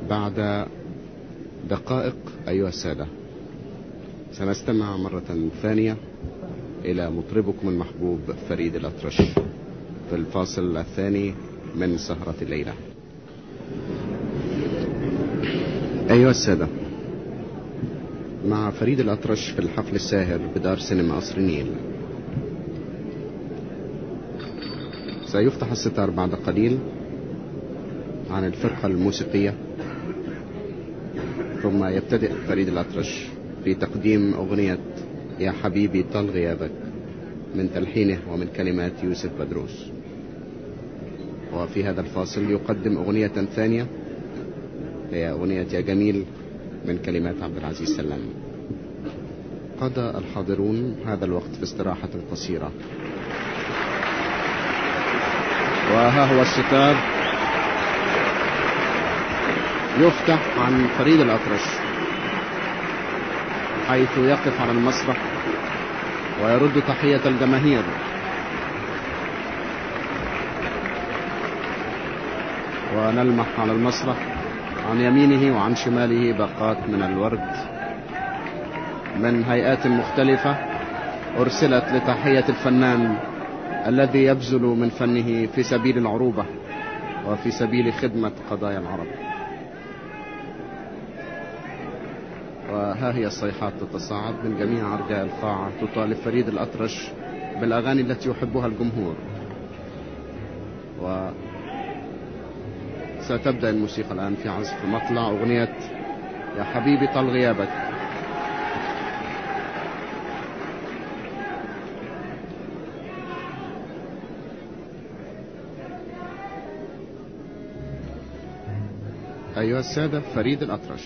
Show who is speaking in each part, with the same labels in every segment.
Speaker 1: بعد دقائق أيها السادة سنستمع مرة ثانية إلى مطربكم المحبوب فريد الأطرش في الفاصل الثاني من سهرة الليلة أيها السادة مع فريد الأطرش في الحفل الساهر بدار سينما قصر النيل سيفتح الستار بعد قليل عن الفرقة الموسيقية ثم يبتدئ فريد الأطرش في تقديم أغنية يا حبيبي طال غيابك من تلحينه ومن كلمات يوسف بدروس وفي هذا الفاصل يقدم أغنية ثانية هي أغنية يا جميل من كلمات عبد العزيز سلام قضى الحاضرون هذا الوقت في استراحة قصيرة وها هو الستار يفتح عن فريد الأطرش حيث يقف على المسرح ويرد تحية الجماهير ونلمح على المسرح عن يمينه وعن شماله باقات من الورد من هيئات مختلفة أرسلت لتحية الفنان الذي يبذل من فنه في سبيل العروبة وفي سبيل خدمة قضايا العرب وها هي الصيحات تتصاعد من جميع أرجاء القاعة تطالب فريد الأطرش بالأغاني التي يحبها الجمهور و ستبدأ الموسيقى الآن في عزف مطلع أغنية يا حبيبي طال غيابك أيها السادة فريد الأطرش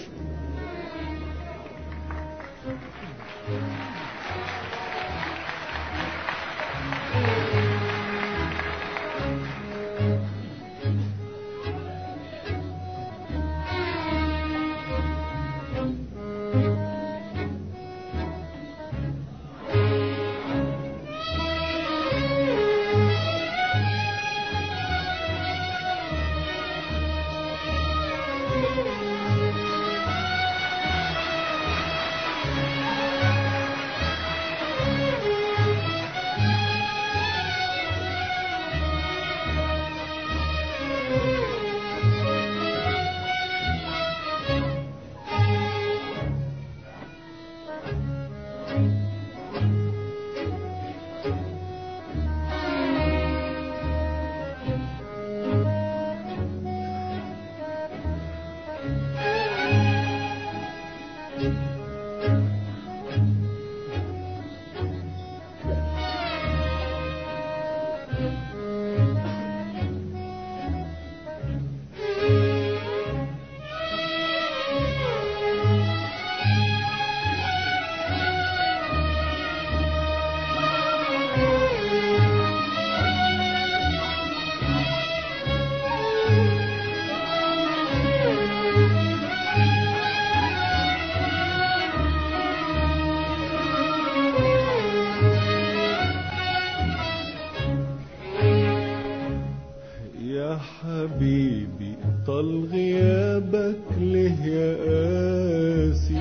Speaker 2: يا حبيبي طال غيابك ليه يا قاسي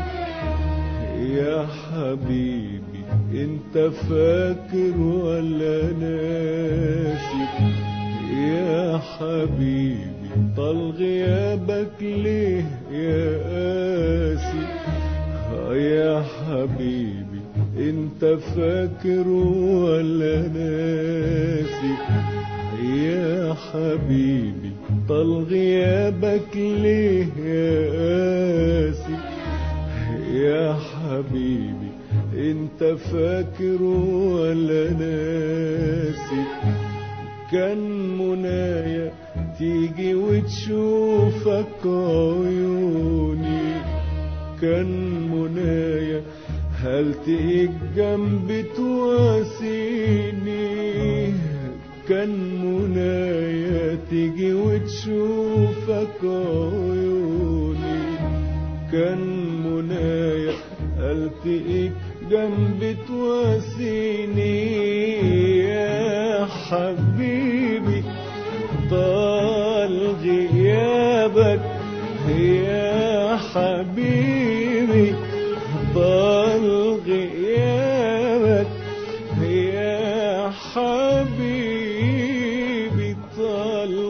Speaker 2: يا حبيبي انت فاكر ولا ناسي يا حبيبي طال غيابك ليه يا قاسي يا حبيبي انت فاكر ولا ناسي يا حبيبي طال غيابك ليه يا قاسي يا حبيبي انت فاكر ولا ناسي كان منايا تيجي وتشوفك عيوني كان منايا هل تيجي جنبي تواسيني كان منايا تيجي وتشوفك عيوني كان منايا التقيك جنبي تواسيني يا حبيبي طال غيابك يا حبيبي طال غيابك يا حبيبي طال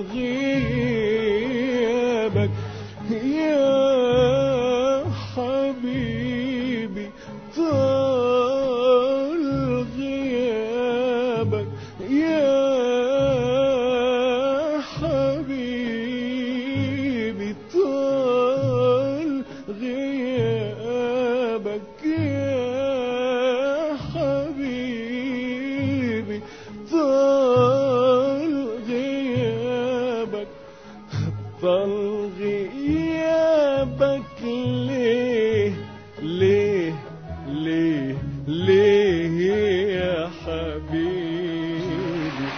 Speaker 2: غيابك يا حبيبي طال غيابك يا حبيبي طال غيابك يا حبيبي طال غيابك طال غيابك ليه ليه ليه ليه يا حبيبي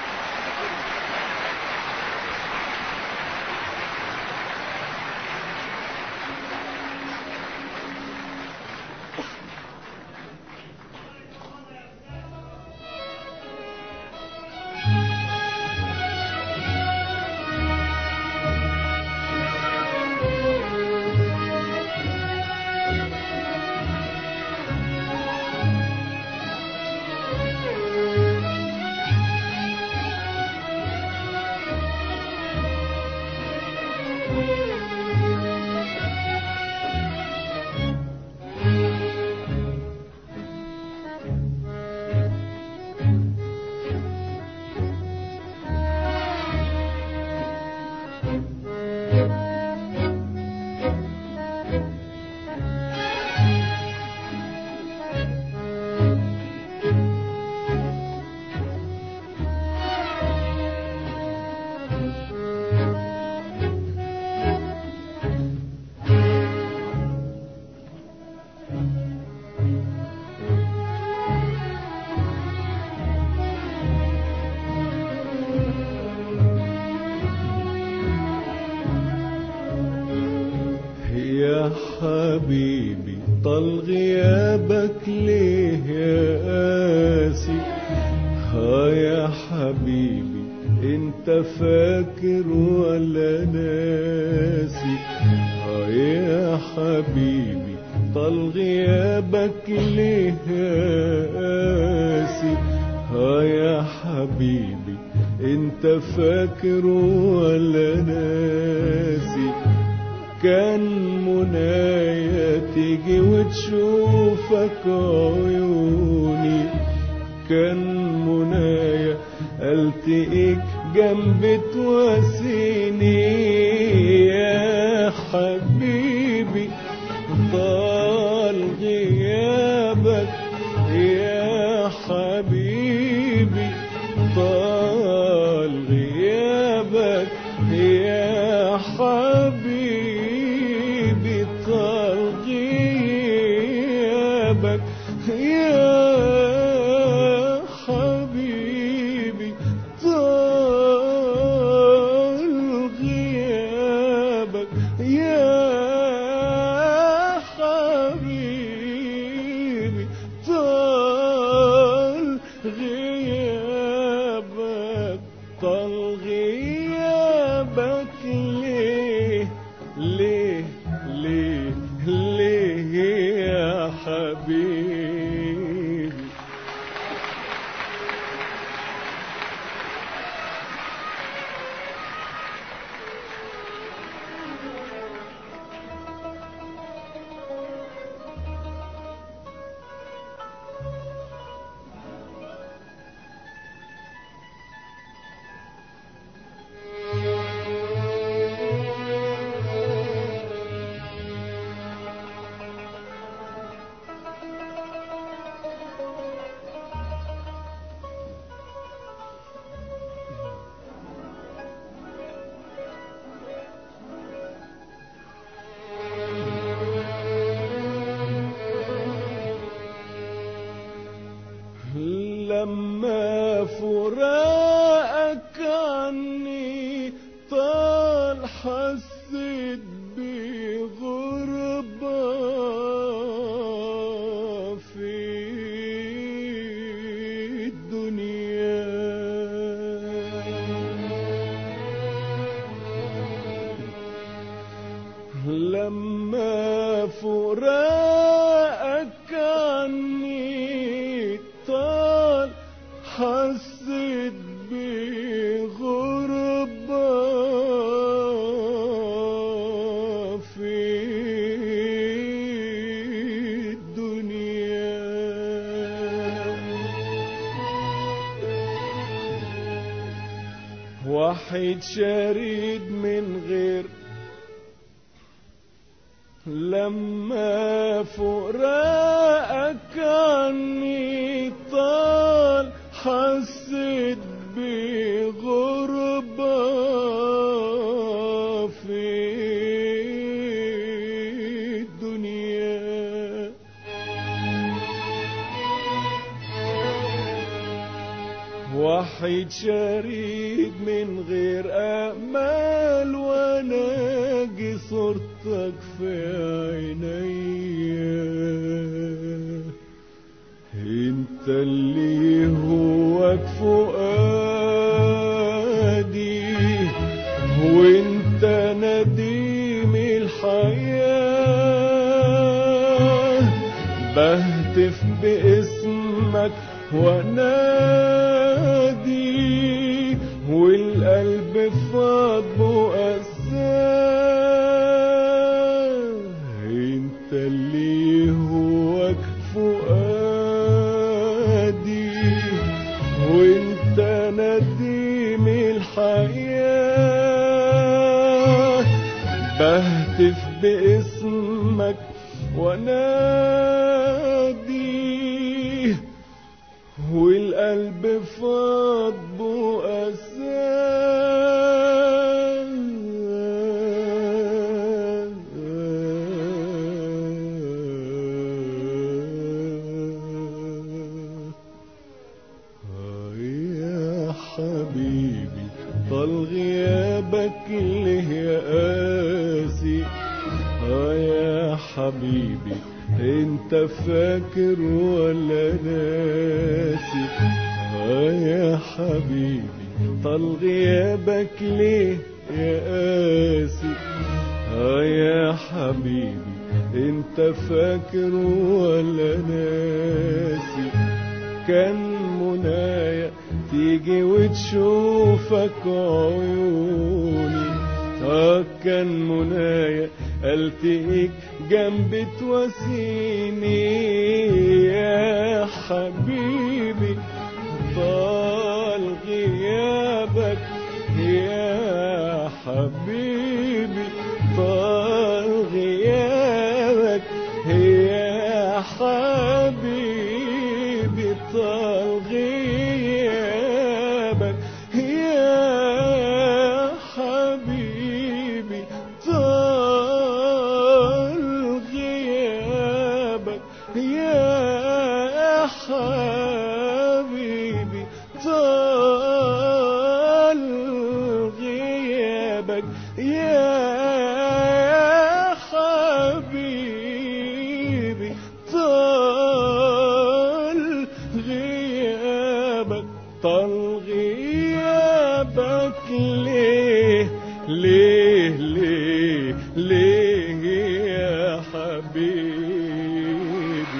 Speaker 2: يا حبيبي طال غيابك ليه يا قاسي ها يا حبيبي انت فاكر ولا ناسي ها يا حبيبي طال غيابك ليه يا قاسي ها يا حبيبي انت فاكر ولا ناسي كان منايا تيجي وتشوفك عيوني كان منايا التقيك جنب تواسيني يا حبيبي طال غيابك يا حبيبي طال غيابك يا حبيبي طال غيابك يا حبيبي طال غيابك يا حبيبي طال غيابك طال غيابك ليه ليه ليه ليه يا حبيبي لما فراقك عني طال حسيت بغربة في الدنيا لما فراقك عني طال حسيت بغربة في الدنيا واحد شريد من غير لما فراقك عني طال حسيت بغربة في الدنيا وحيد شريد من غير امال وناجي صورتك في عينيا انت اللي هوك فؤادي وانت نديم الحياه بهتف باسمك ونادي والقلب فاض بؤساه انت اللي هوك فؤادي وانت نديم الحياه بهتف باسمك ونادي والقلب فاض بؤساه آه يا حبيبي طال غيابك ليه يا قاسي آه يا حبيبي انت فاكر ولا ناسي آه يا حبيبي طال غيابك ليه يا قاسي آه يا حبيبي انت فاكر ولا ناسي كان منايا تيجي وتشوفك عيوني اه كان منايا التقيك جنبي تواسيني يا حبيبي طال غيابك يا حبيبي طال غيابك يا حبيبي طال غيابك يا حبيبي طال غيابك يا حبيبي طال غيابك يا حبيبي طال غيابك طال غيابك ليه ليه ليه ليه يا حبيبي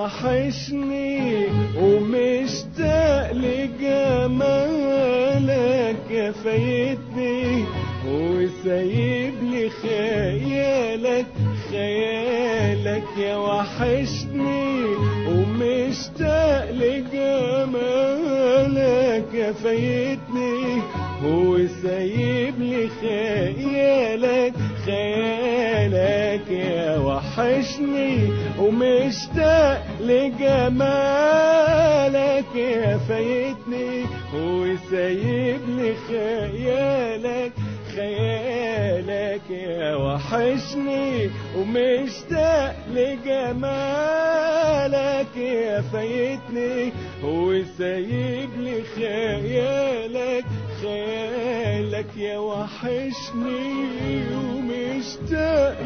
Speaker 2: وحشني ومشتاق لجمالك يا فايتني وسايب لي خيالك خيالك يا وحشني ومشتاق لجمالك يا فايتني وسايب لي خيالك خيالك يا وحشني ومشتاق لجمالك يا فايتني وسايب لي خيالك خيالك يا وحشني ومشتاق لجمالك يا فايتني وسايب لي خيالك خيالك يا وحشني ومشتاق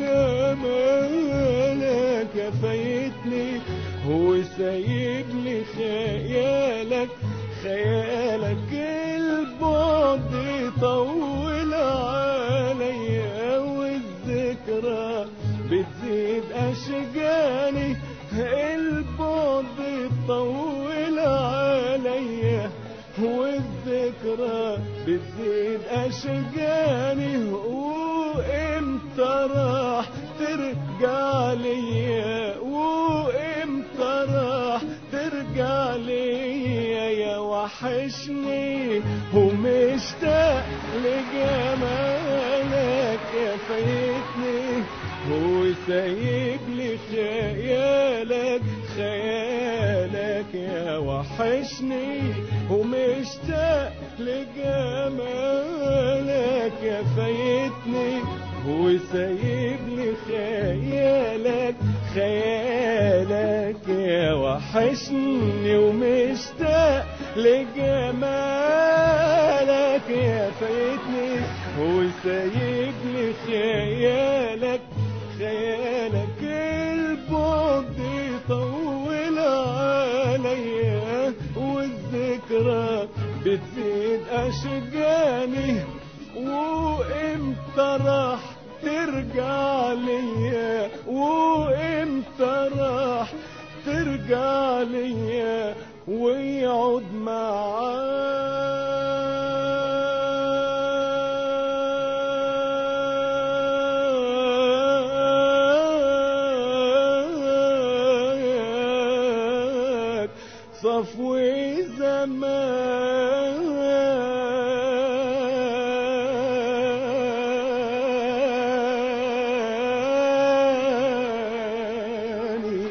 Speaker 2: لجمالك يا فايتني وسايب لي خيالك خيالك البعد طول عليا والذكرى بتزيد أشجاني البعد طول عليا والذكرى بتزيد أشجاني وإمتى راح ترجع ليا وإمتى راح ترجع ليا يا وحشني ومشتاق لجمالك يا فايتني وسايب لي خيالك خيالك يا وحشني ومشتاق لجمالك يا فايتني وسايب لي خيالك خيالك يا وحشني ومشتاق لجمالك يا فايتني وسايب لي خيالك خيالك البعد طول عليا والذكرى بتزيد أشجاني وإمتى راح ترجع ليا وإمتى راح ترجع ليا ويقعد معاك صفو زمان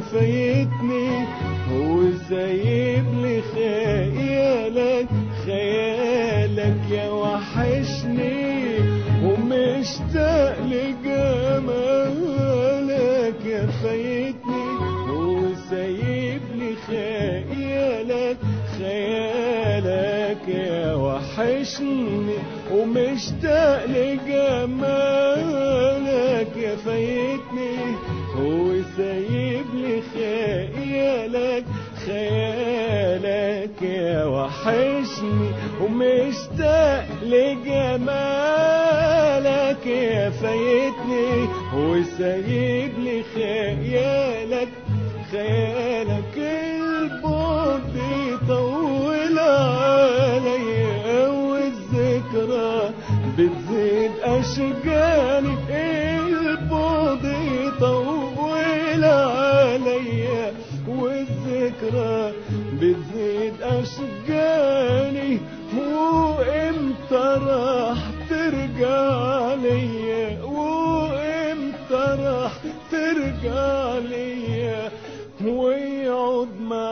Speaker 2: فايتني وسايب لي خيالك خيالك يا وحشني ومشتاق لجمالك يا فايتني وسايب لي خيالك خيالك يا وحشني ومشتاق لجمالك يا فايتني وسايب لي خيالك خيالك يا وحشني ومشتاق لجمالك يا فايتني وسايب لي خيالك خيالك البعد يطول عليا والذكرى بتزيد أشجاني البعد يطول عليا والذكرى بتزيد أشجاني وإمتى راح ترجع ليا وإمتى راح ترجع ليا ويقعد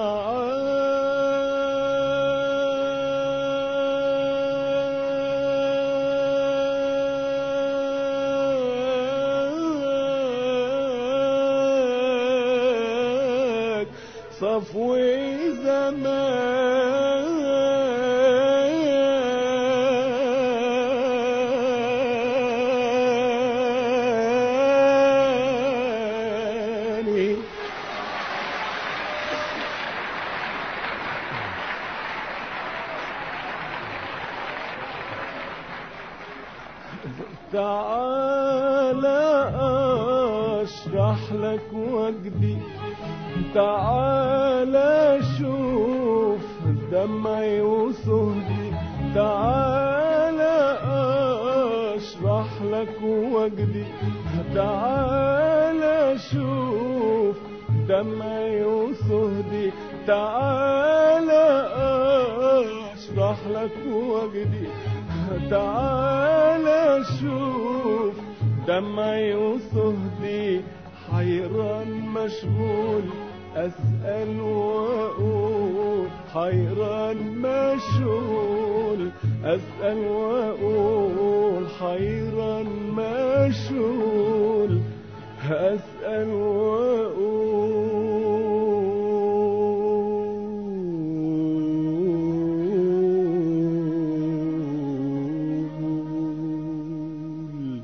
Speaker 2: معاك صفوي زماني تعالى اشرح لك وجدي تعالى شوف دمعي وسهدي تعالى اشرح لك وجدي تعالى شوف دمعي وسهدي تعالى اشرح لك وجدي تعالى شوف دمعي وسهدي حيران مشغول أسأل وأقول حيران مشغول أسأل وأقول حيران مشغول أسأل وأقول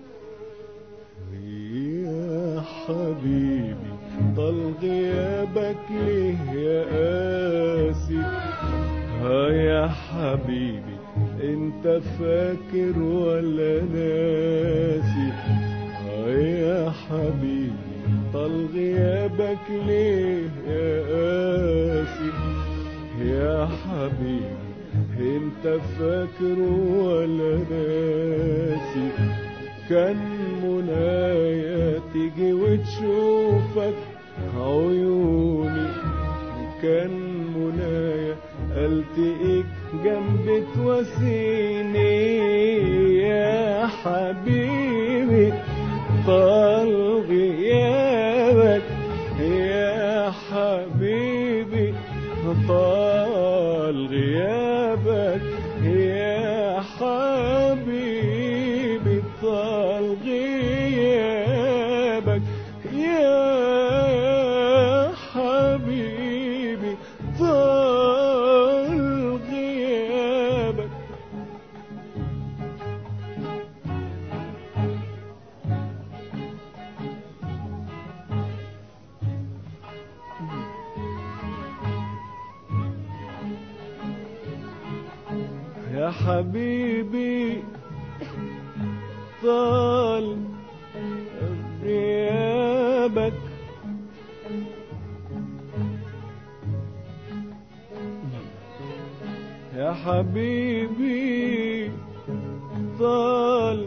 Speaker 2: يا حبيبي طال غيابك ليه يا قاسي ها يا حبيبي انت فاكر ولا ناسي ها يا حبيبي طال غيابك ليه يا قاسي يا حبيبي انت فاكر ولا ناسي كان منايا تيجي وتشوفك عيوني كان منايا التقيك جنب تواسيني يا حبيبي طال غيابك يا حبيبي طال غيابك يا حبيبي طال غيابك يا حبيبي طال غيابك يا حبيبي طال غيابك يا حبيبي طال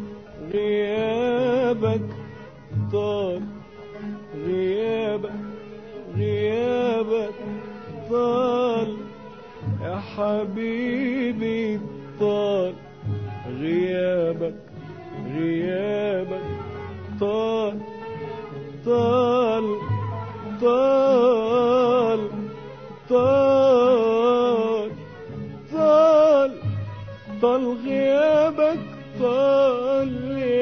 Speaker 2: غيابك طال غيابك غيابك طال يا حبيبي طال غيابك غيابك طال طال طال طال طال طال غيابك طال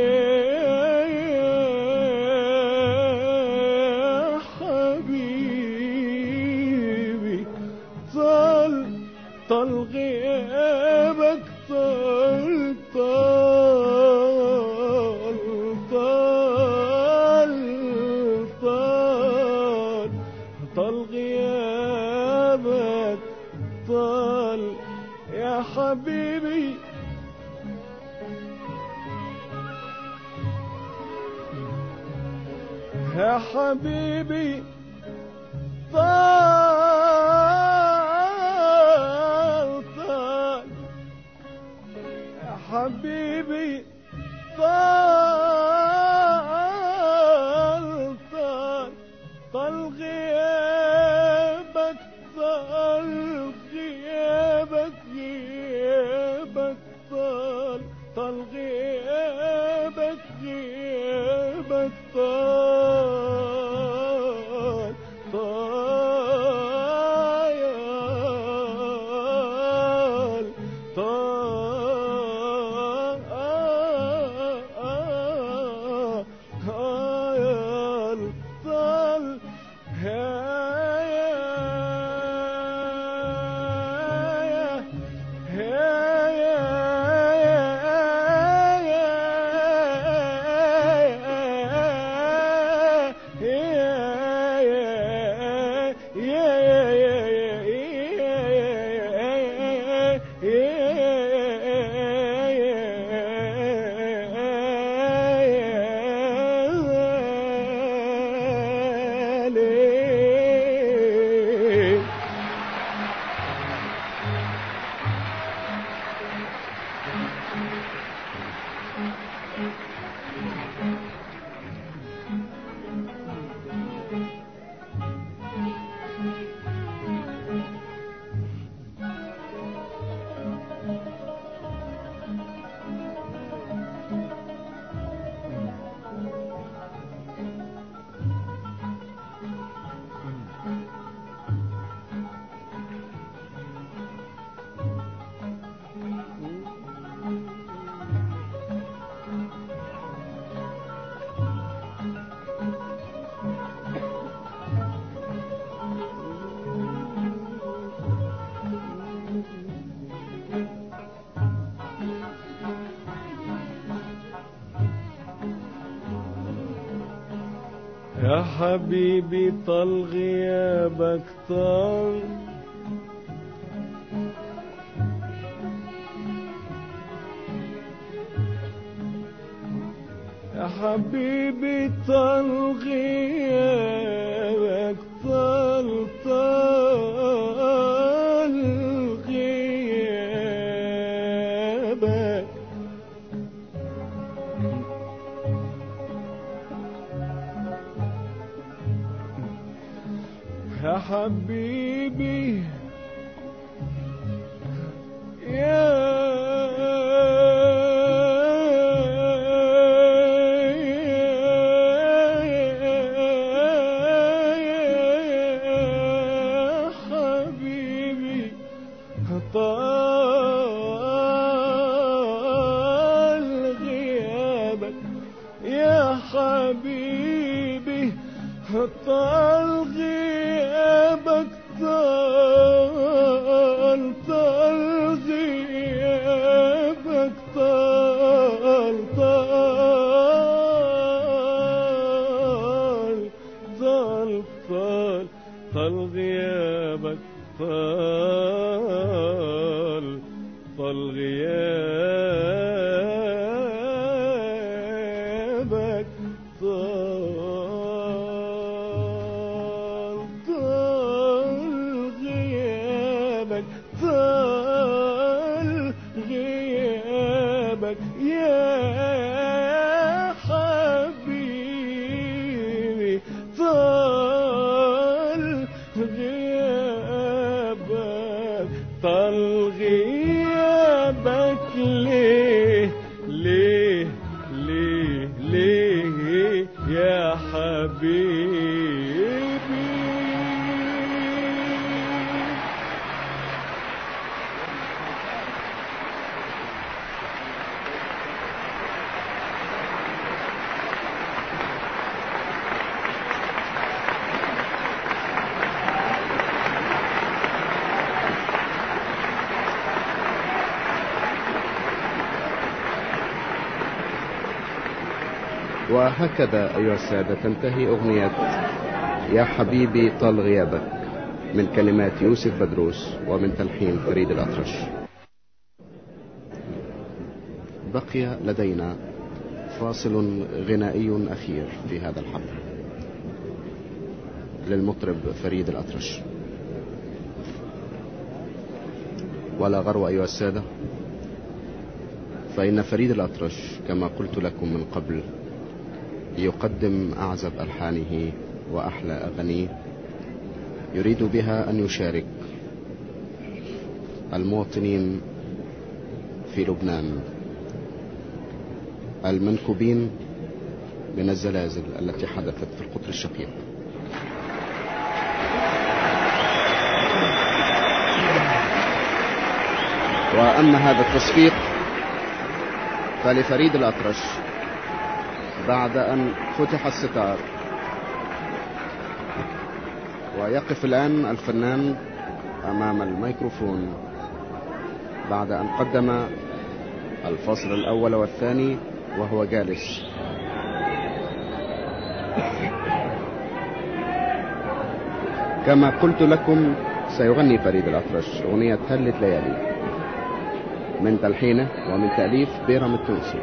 Speaker 2: يا حبيبي طال طال غيابك طال طال طال طال طال غيابك طال يا حبيبي يا حبيبي طال طال يا حبيبي طال طال طال غيابك طال غيابك غيابك طال طال غيابك غيابك طال طال طال طال ليه يا حبيبي طال غيابك طال يا حبيبي طال غيابك طال طال غيابك يا حبيبي يا حبيبي طال غيابك يا حبيبي طال غيابك طال طال غيابك طال طال طال طال طال غيابك طال طال غيابك طال طال غيابك طال غيابك يا حبيبي طال غيابك طال غيابك ليه
Speaker 1: وهكذا أيها السادة تنتهي أغنية يا حبيبي طال غيابك من كلمات يوسف بدروس ومن تلحين فريد الأطرش بقي لدينا فاصل غنائي أخير في هذا الحفل للمطرب فريد الأطرش ولا غرو أيها السادة فإن فريد الأطرش كما قلت لكم من قبل يقدم أعزب ألحانه وأحلى أغانيه يريد بها أن يشارك المواطنين في لبنان المنكوبين من الزلازل التي حدثت في القطر الشقيق وأما هذا التصفيق فلفريد الأطرش بعد أن فتح الستار ويقف الآن الفنان أمام الميكروفون بعد أن قدم الفصل الأول والثاني وهو جالس كما قلت لكم سيغني فريد الأطرش أغنية هلت ليالي من تلحينه ومن تأليف بيرم التونسي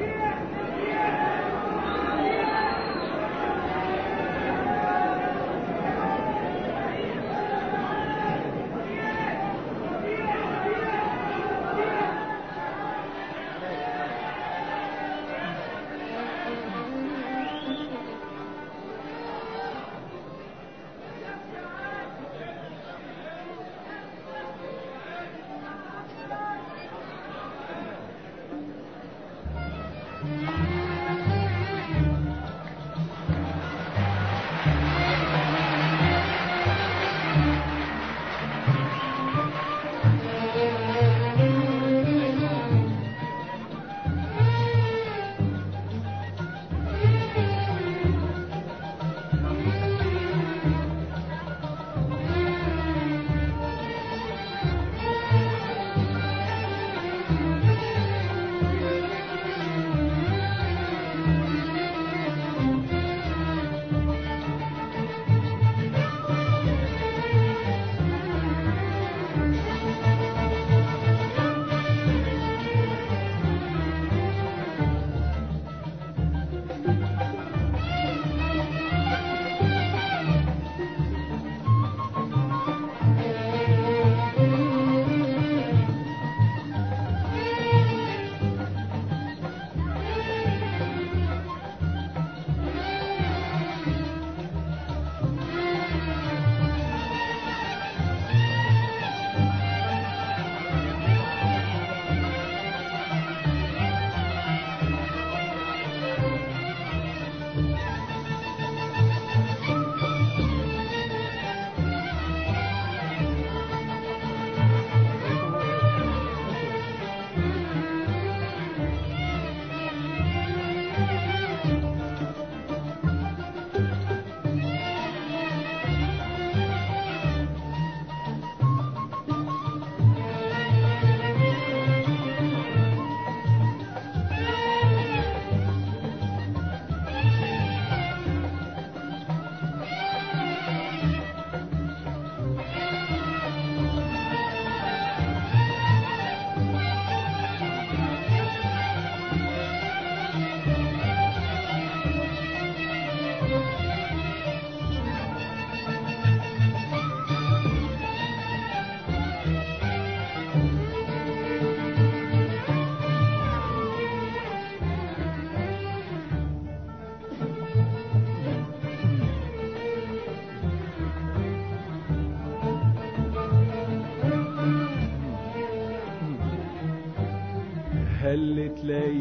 Speaker 2: هلت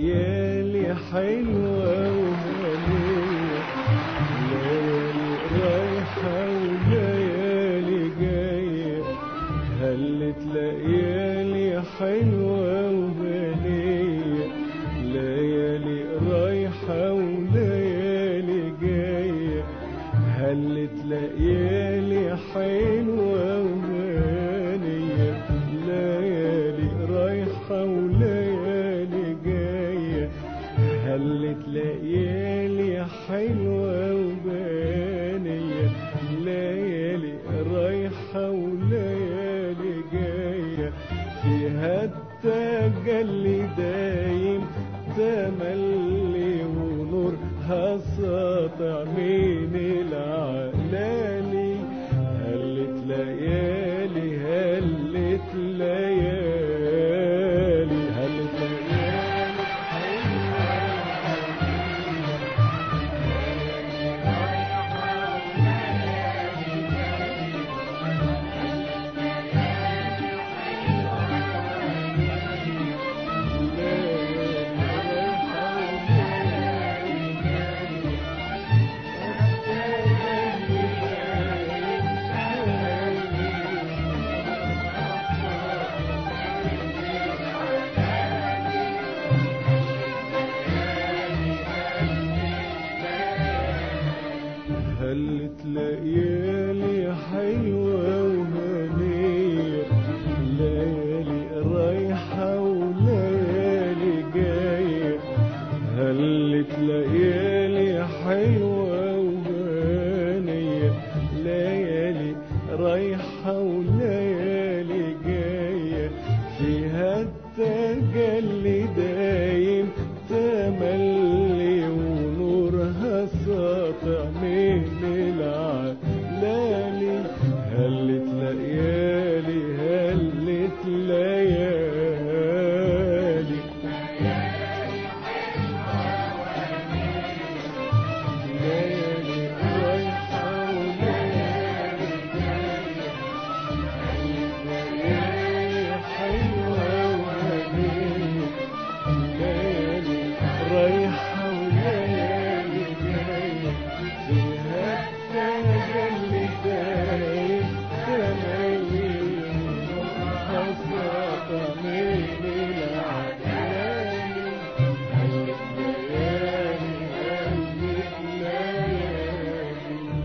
Speaker 2: ليالي حلوة وهنية ليالي رايحة وليالي جاية هلت ليالي حلوة وهنية ليالي رايحة وليالي جاية هلت ليالي حلوة وهنية ليالي رايحة وليالي جاية هلت ليالي حلوة وبانية ليالي رايحة وليالي جاية فيها التجلي دايم تملي ونورها ساطع من العلالي هلت ليالي هلت ليالي هلت ليالي هلت ليالي حلوة وهنية ليالي رايحة وليالي جاية هلت ليالي حلوة وهنية ليالي رايحة وليالي جاية فيها التجلي دايم تملي ونورها ساطع من العلالي هلت ليالي هلت ليالي ليالي رايحة وليالي جاية ليالي حلوة وهنية ليالي رايحة وليالي جاية فيها التجلي دايم تميز خاصة من العلالي هلت ليالي هلت ليالي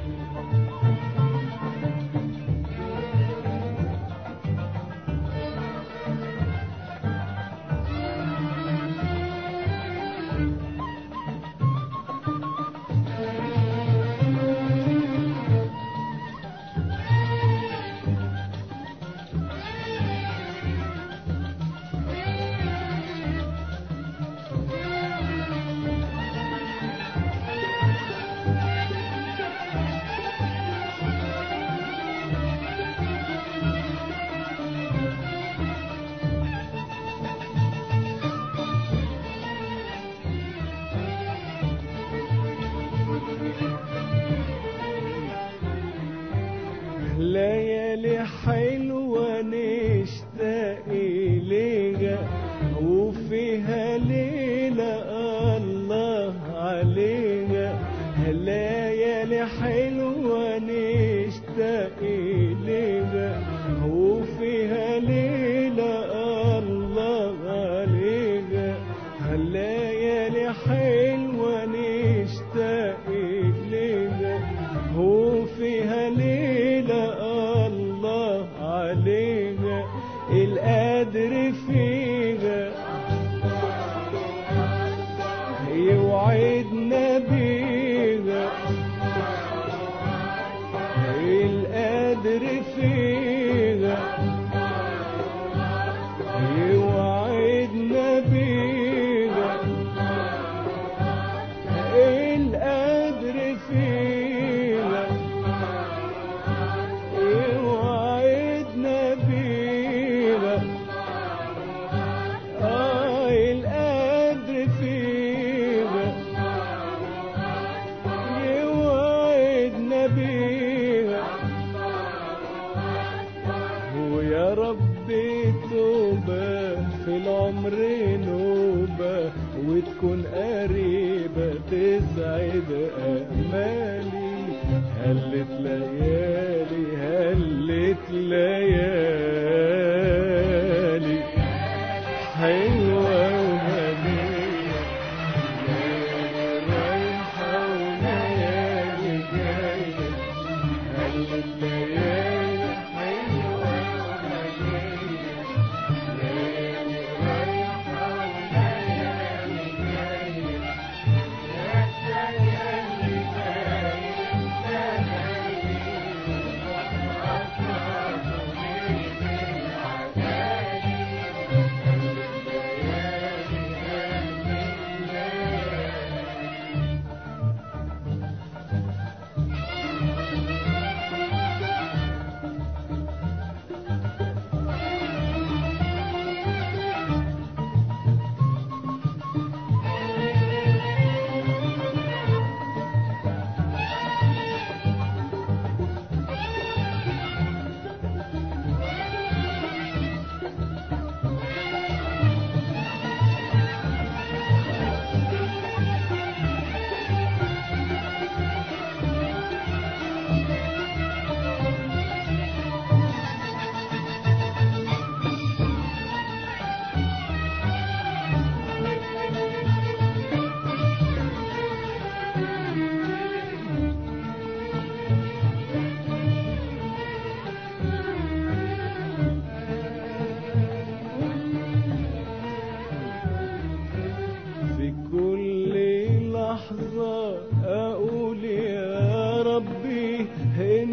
Speaker 2: ليالي حلوة نشتاق إليها وفيها ليلة الله عليها ليالي حلوة نشتاق إليها وفيها ليلة الله عليها ليالي حلوة نشتاق إليها وفيها ليلة الله عليها القادر فيها يوعدنا بيها القادر فيها يوعدنا بيها القادر فيها يوعدنا بيها آه القادر فيها يوعدنا بيها ويا ربي توبة في العمر نوبة وتكون قريبة تسعد أمالي هلت ليالي هلت ليالي حلوة وهنية ليالي رايحة وليالي جاية هلت ليالي حلوة وهنية ليالي رايحة وليالي جاية يا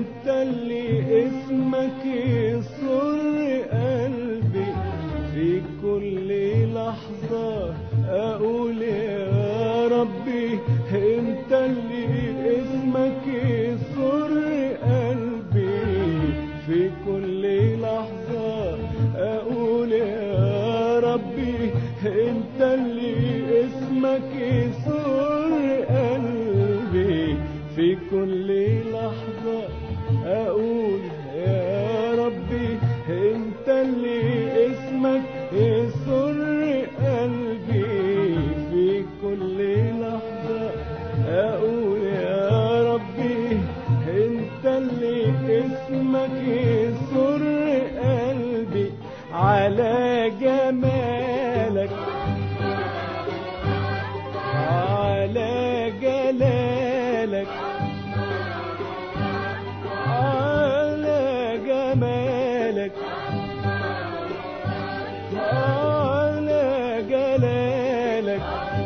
Speaker 2: انت اللي اسمك يسر قلبي في كل لحظة اقول يا ربي انت اللي اسمك يسر قلبي في كل لحظة اقول يا ربي انت اللي اسمك يسر قلبي في كل لحظة اقول يا ربي انت اللي اسمك يسر قلبي في كل لحظة اقول يا ربي انت اللي اسمك يسر قلبي على جمالك على جلالك على جمالك على جلالك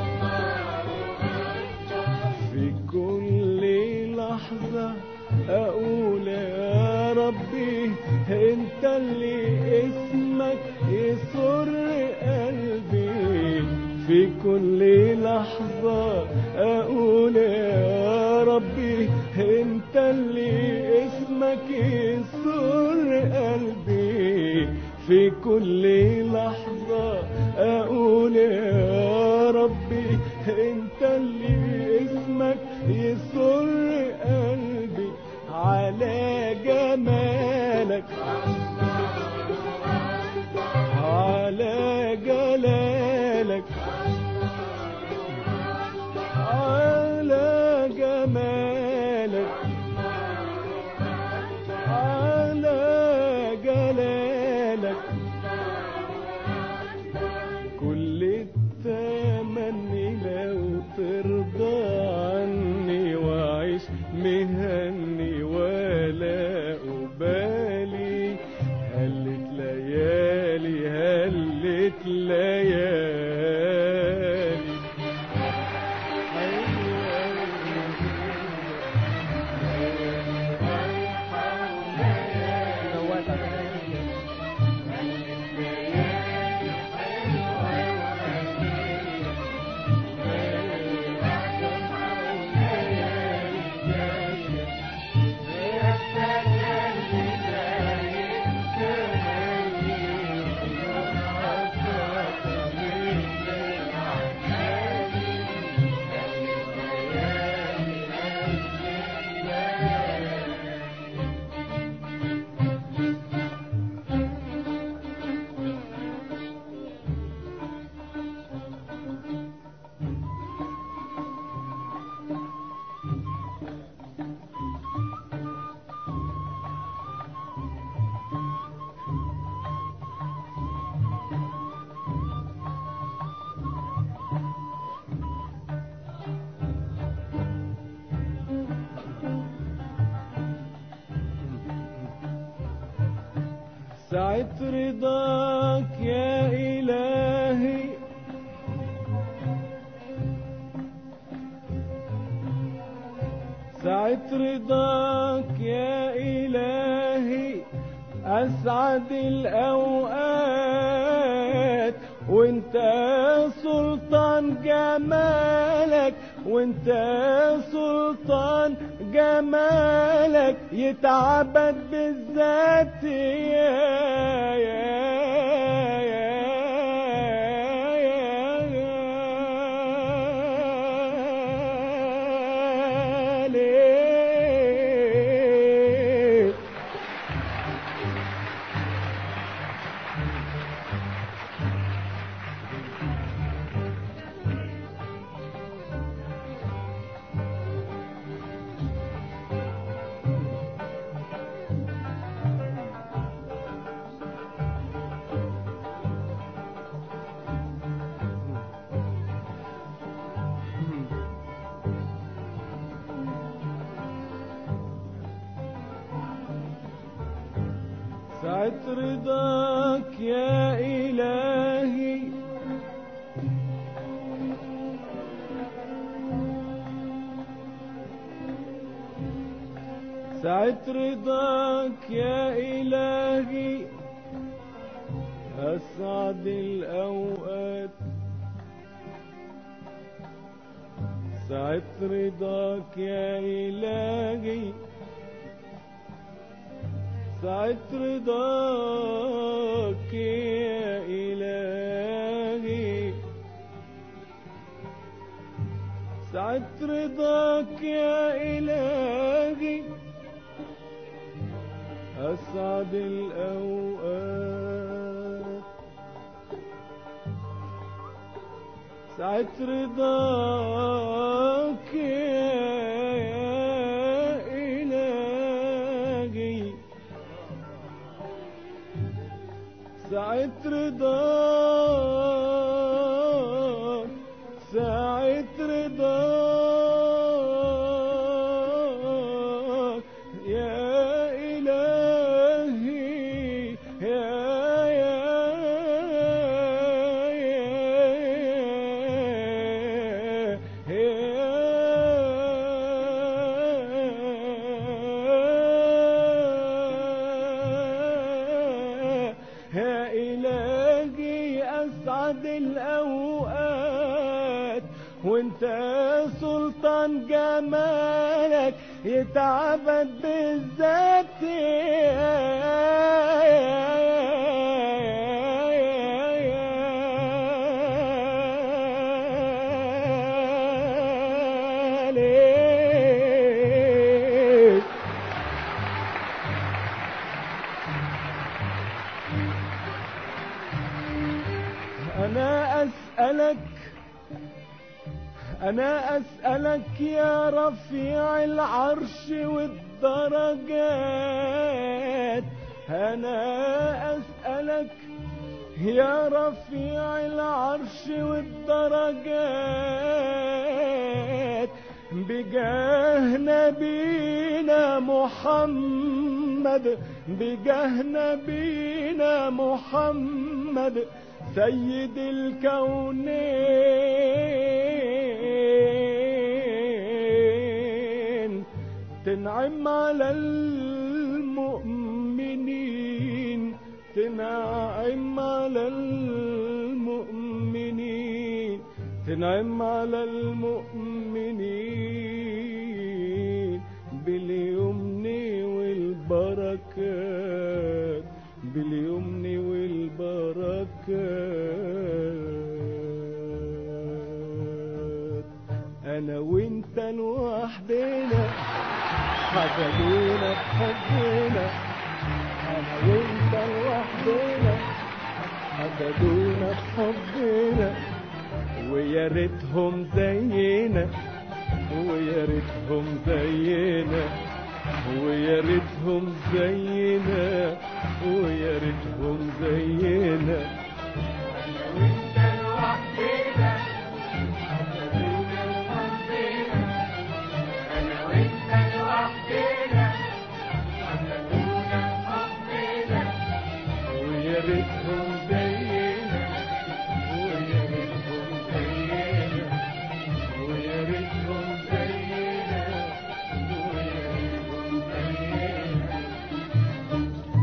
Speaker 2: في كل لحظة أقول يا ربي أنت اللي اسمك يسر قلبي في كل لحظة أقول يا ربي أنت اللي اسمك يسر قلبي في كل لحظة أقول يا ربي أنت اللي اسمك يسر قلبي على جمالك على جلالك على جمالك على جلالك كل التمني لو ترضى عني واعيش مهني ولا أبالي هلت ليالي هلت ليالي سعة رضاك يا إلهي سعة رضاك يا إلهي أسعد الأوقات وانت سلطان جمالك وانت سلطان جمالك يتعبد بالذات يا يا يا يا يا ليه سعة رضاك يا إلهي ساعة رضاك يا إلهي أسعد الأوقات ساعة رضاك يا إلهي ساعة رضاك يا إلهي ساعة رضاك يا إلهي أسعد الأوقات ساعة رضاك يا إلهي ساعة رضاك ساعة رضاك يا إلهي يا يا يا يا يا إلهي أسعد الأوقات وانت سلطان جمالك يتعبد بالذات ليه أنا أسألك أنا أسألك يا رفيع العرش والدرجات أنا أسألك يا رفيع العرش والدرجات بجاه نبينا محمد بجاه نبينا محمد سيد الكونين تنعم على المؤمنين تنعم على المؤمنين تنعم على المؤمنين باليمن والبركات باليمن والبركات انا وانت لوحدنا حسدونا بحبنا انا وانت لوحدنا حسدونا بحبنا ويا ريتهم زينا ويا ريتهم زينا ويا ريتهم زينا ويا ريتهم زينا ويا ريتهم زينا ويا ريتهم زينا ويا ريتهم زينا ويا ريتهم زينا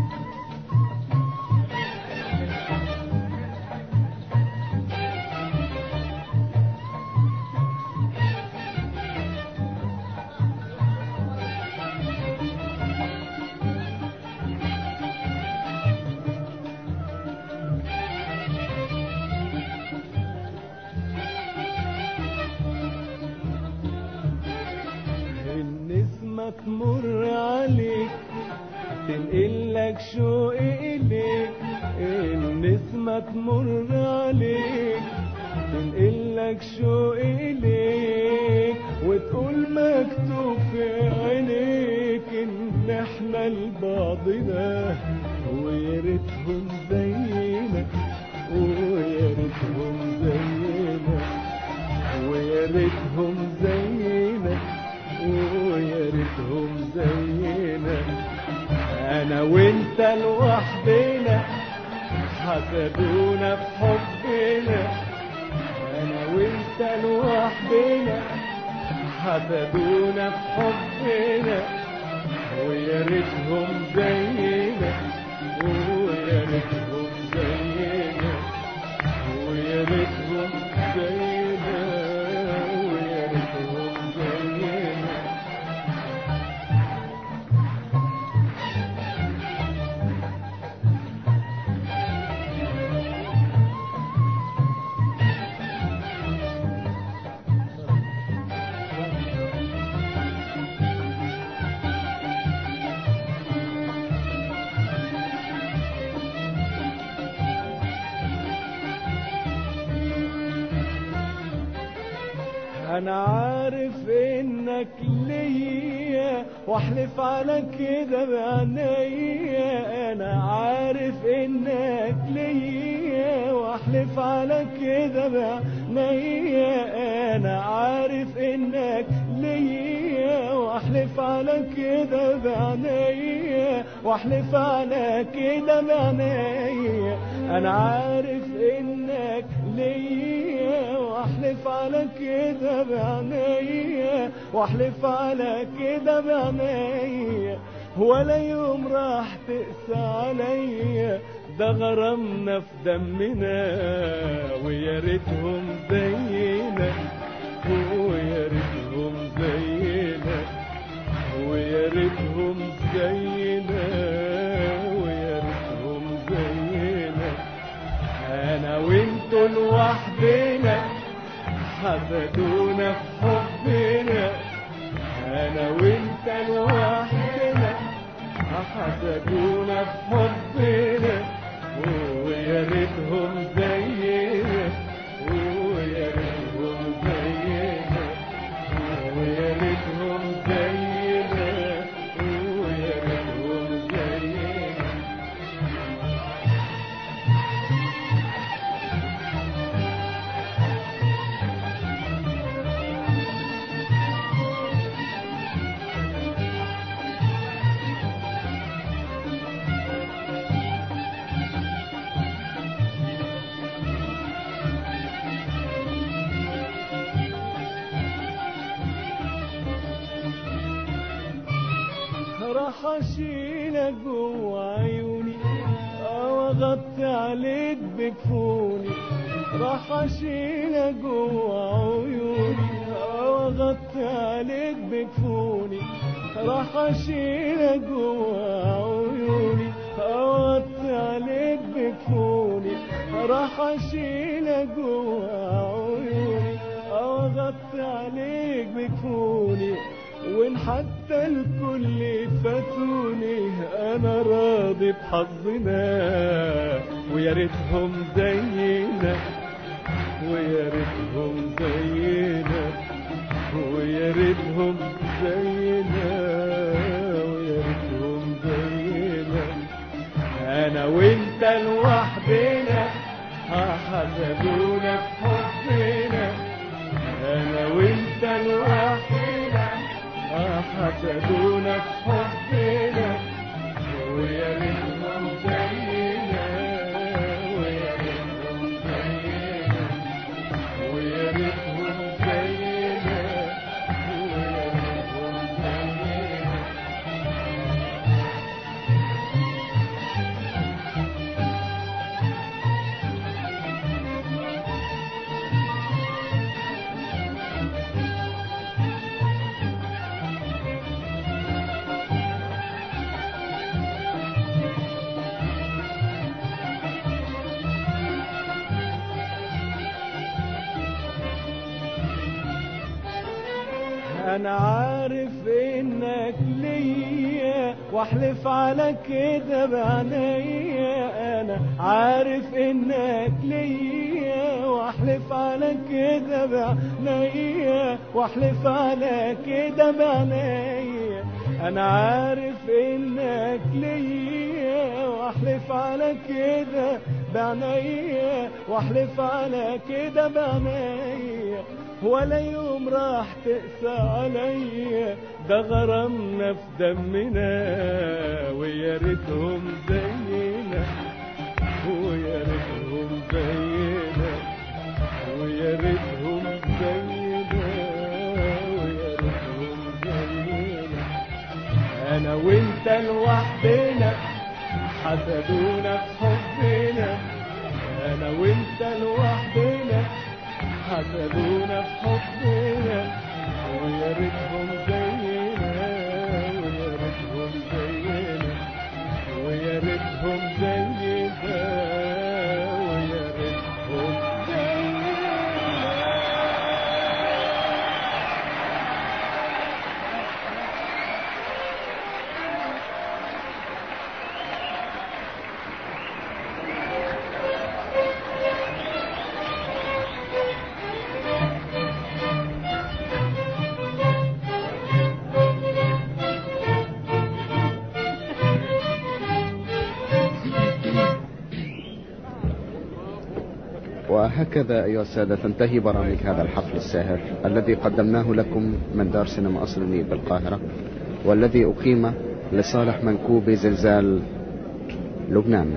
Speaker 2: النسمة تمر عليك تنقلك شوقي إليك النسمة تمر عليك تنقلك شوقي إليك وتقول مكتوب في عينيك إن إحنا لبعضنا ويا ريتهم زينا ويا ريتهم زينا ويا ريتهم زينا ويا ريتهم زينا انا وانت لوحدنا حسدونا بحبنا انا وانت لوحدنا حسدونا بحبنا ويا ريتهم زينا ويا ريتهم زينا ويا ريتهم زينا ويا ريتهم زينا انا عارف انك ليا واحلف على كده بعينيا انا عارف انك ليا واحلف على كده بعينيا انا عارف انك ليا واحلف على كده بعينيا واحلف على كده بعينيا انا عارف انك ليا واحلف على كده بعينيا واحلف على كده بعينيا ولا يوم راح تقسى عليا ده غرامنا في دمنا ويا ريتهم زينا ويا ريتهم زينا ويا ريتهم زينا ويا ريتهم زينا انا وانتوا لوحدنا حسدونا في حبنا انا وانت لوحدنا حسدونا في حبنا ويا ريتهم زينا ويا ريتهم زينا ويا ريتهم زينا ويا ريتهم زينا راح اشيلك جوا عيوني او اغطي عليك بكفوني راح اشيلك جوا عيوني او اغطي عليك بكفوني راح اشيلك جوا عيوني او اغطي عليك بكفوني راح اشيلك جوا عيوني او اغطي عليك بكفوني وان حتى الكل فاتوني انا راضي بحظنا ويا ريتهم زينا ويا ريتهم زينا ويا ريتهم زينا ويا ريتهم زينا انا وانت لوحدنا حسدونا في حبنا انا وانت لوحدنا حسدونا في حبنا ويا ريتهم زينا ويا ريتهم زينا ويا ريتهم زينا ويا ريتهم زينا انا عارف انك ليا واحلف على كده بعينيا انا عارف انك ليا واحلف على كده بعينيا واحلف على كده بعينيا انا عارف انك ليا واحلف على كده بعينيا واحلف على كده بعينيا ولا يوم راح تقسى عليا ده غرامنا في دمنا ويا ريتهم زينا ويا ريتهم زينا ويا ريتهم زينا ويا ريتهم زينا انا وانت لوحدنا حسدونا في حبنا انا وانت لوحدنا حسدونا في حبنا ويا ريتهم زينا ويا ريتهم زينا ويا ريتهم زينا ويا ريتهم زينا
Speaker 1: وهكذا أيها السادة تنتهي برامج هذا الحفل الساهر الذي قدمناه لكم من دار سينما أصل النيل بالقاهرة والذي أقيم لصالح منكوب زلزال لبنان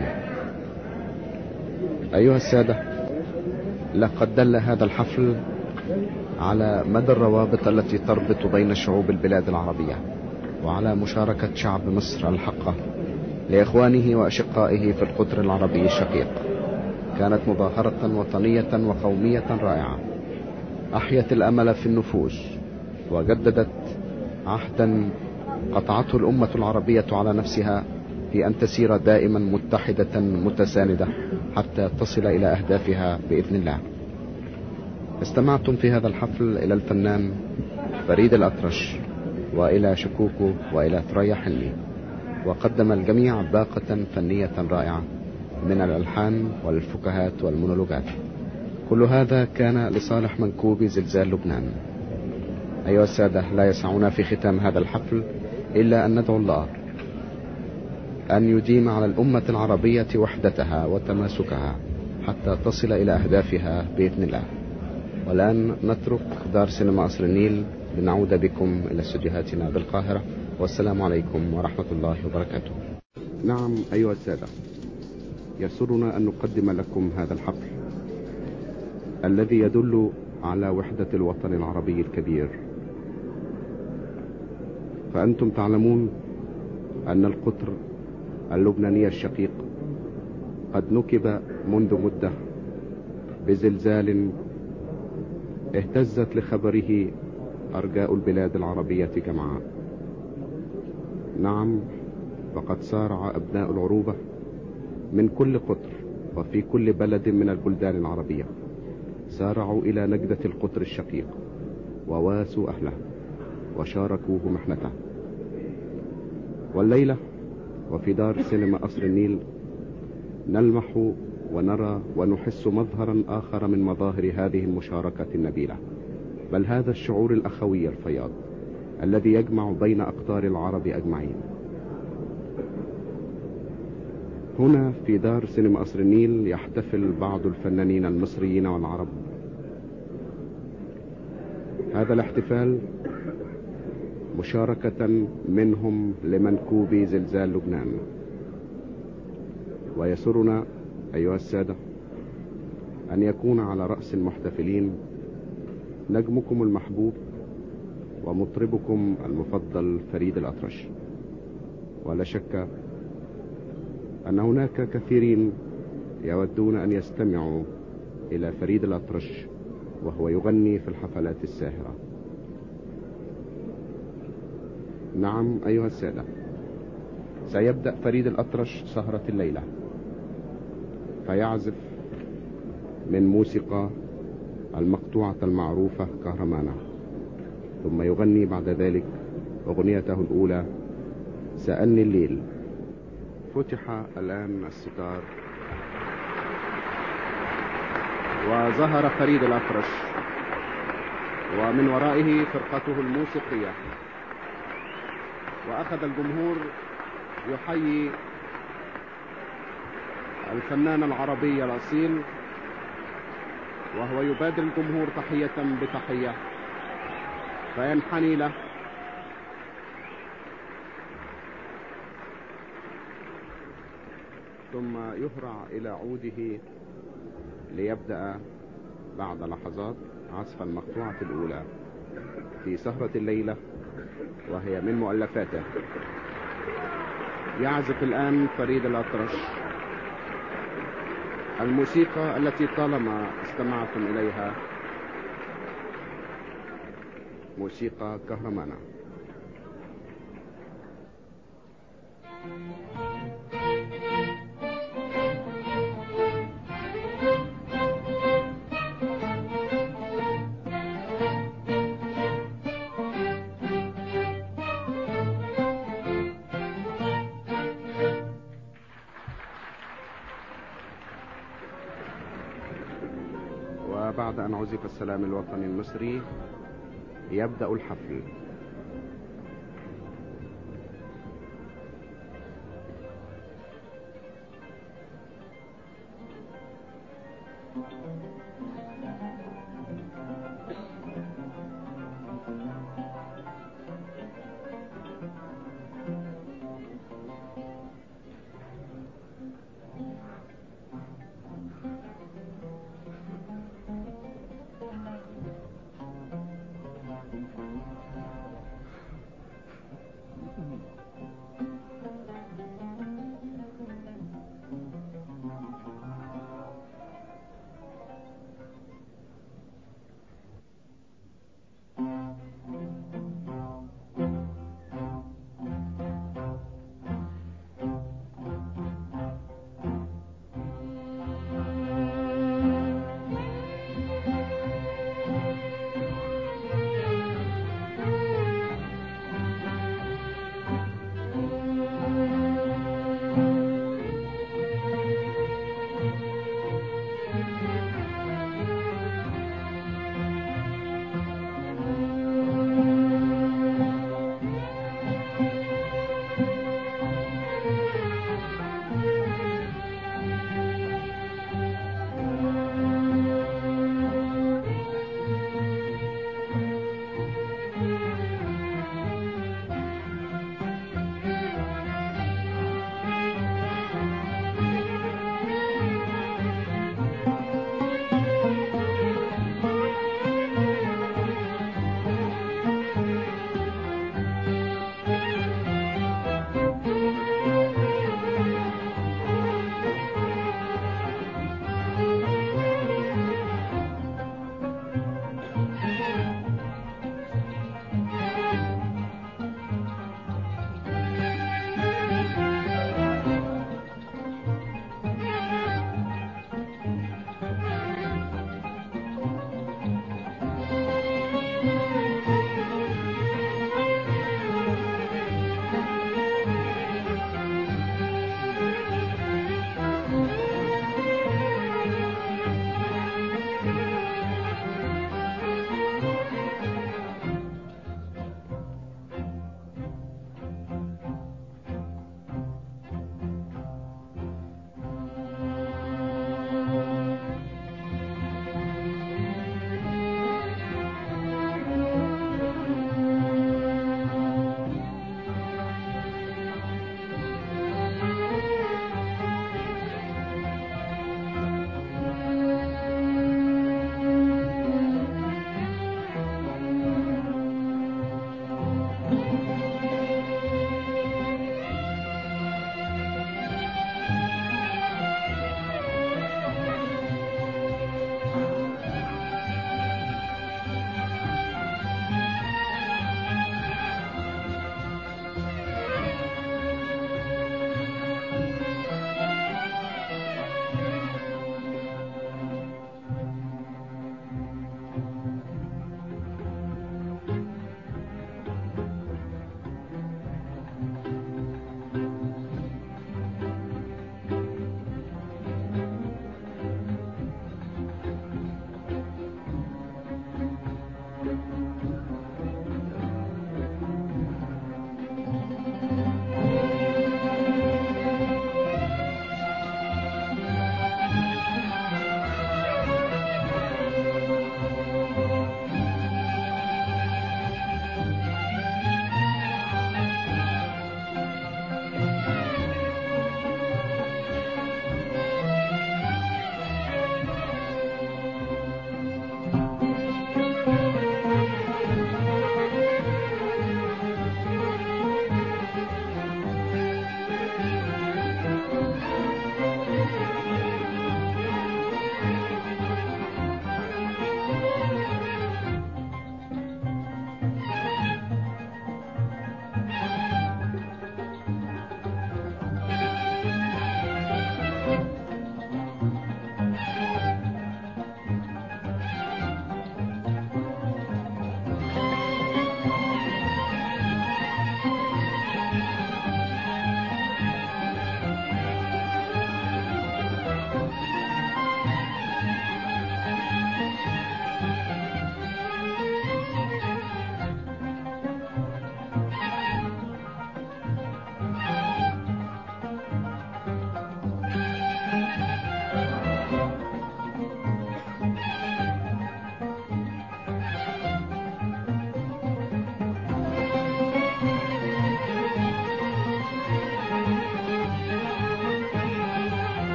Speaker 1: أيها السادة لقد دل هذا الحفل على مدى الروابط التي تربط بين شعوب البلاد العربية وعلى مشاركة شعب مصر الحقة لإخوانه وأشقائه في القطر العربي الشقيق كانت مظاهرة وطنية وقومية رائعة أحيت الأمل في النفوس وجددت عهدا قطعته الأمة العربية على نفسها في أن تسير دائما متحدة متساندة حتى تصل إلى أهدافها بإذن الله استمعتم في هذا الحفل إلى الفنان فريد الأطرش وإلى شكوكو وإلى ثريا حلمي وقدم الجميع باقة فنية رائعة من الألحان والفكاهات والمونولوجات كل هذا كان لصالح منكوب زلزال لبنان أيها السادة لا يسعنا في ختام هذا الحفل إلا أن ندعو الله أن يديم على الأمة العربية وحدتها وتماسكها حتى تصل إلى أهدافها بإذن الله والآن نترك دار سينما قصر النيل لنعود بكم إلى استديوهاتنا بالقاهرة والسلام عليكم ورحمة الله وبركاته نعم أيها السادة يسرنا أن نقدم لكم هذا الحفل الذي يدل على وحدة الوطن العربي الكبير فأنتم تعلمون أن القطر اللبناني الشقيق قد نكب منذ مدة بزلزال اهتزت لخبره أرجاء البلاد العربية جمعاء نعم فقد سارع أبناء العروبة من كل قطر وفي كل بلد من البلدان العربية سارعوا إلى نجدة القطر الشقيق وواسوا أهله وشاركوه محنته والليلة وفي دار سينما قصر النيل نلمح ونرى ونحس مظهرا آخر من مظاهر هذه المشاركة النبيلة بل هذا الشعور الأخوي الفياض الذي يجمع بين أقطار العرب أجمعين هنا في دار سينما قصر النيل يحتفل بعض الفنانين المصريين والعرب هذا الاحتفال مشاركة منهم لمنكوب زلزال لبنان ويسرنا أيها السادة أن يكون على رأس المحتفلين نجمكم المحبوب ومطربكم المفضل فريد الأطرش ولا شك أن هناك كثيرين يودون أن يستمعوا إلى فريد الأطرش وهو يغني في الحفلات الساهرة نعم أيها السادة سيبدأ فريد الأطرش سهرة الليلة فيعزف من موسيقى المقطوعة المعروفة كهرمانة ثم يغني بعد ذلك أغنيته الأولى سألني الليل فتح الآن الستار وظهر فريد الأفرش ومن ورائه فرقته الموسيقية وأخذ الجمهور يحيي الفنان العربي الأصيل وهو يبادل الجمهور تحية بتحية فينحني له ثم يهرع إلى عوده ليبدأ بعد لحظات عزف المقطوعة الأولى في سهرة الليلة وهي من مؤلفاته يعزف الآن فريد الأطرش الموسيقى التي طالما استمعتم إليها موسيقى كهرمانة وبعد أن عزف السلام الوطني المصري يبدأ الحفل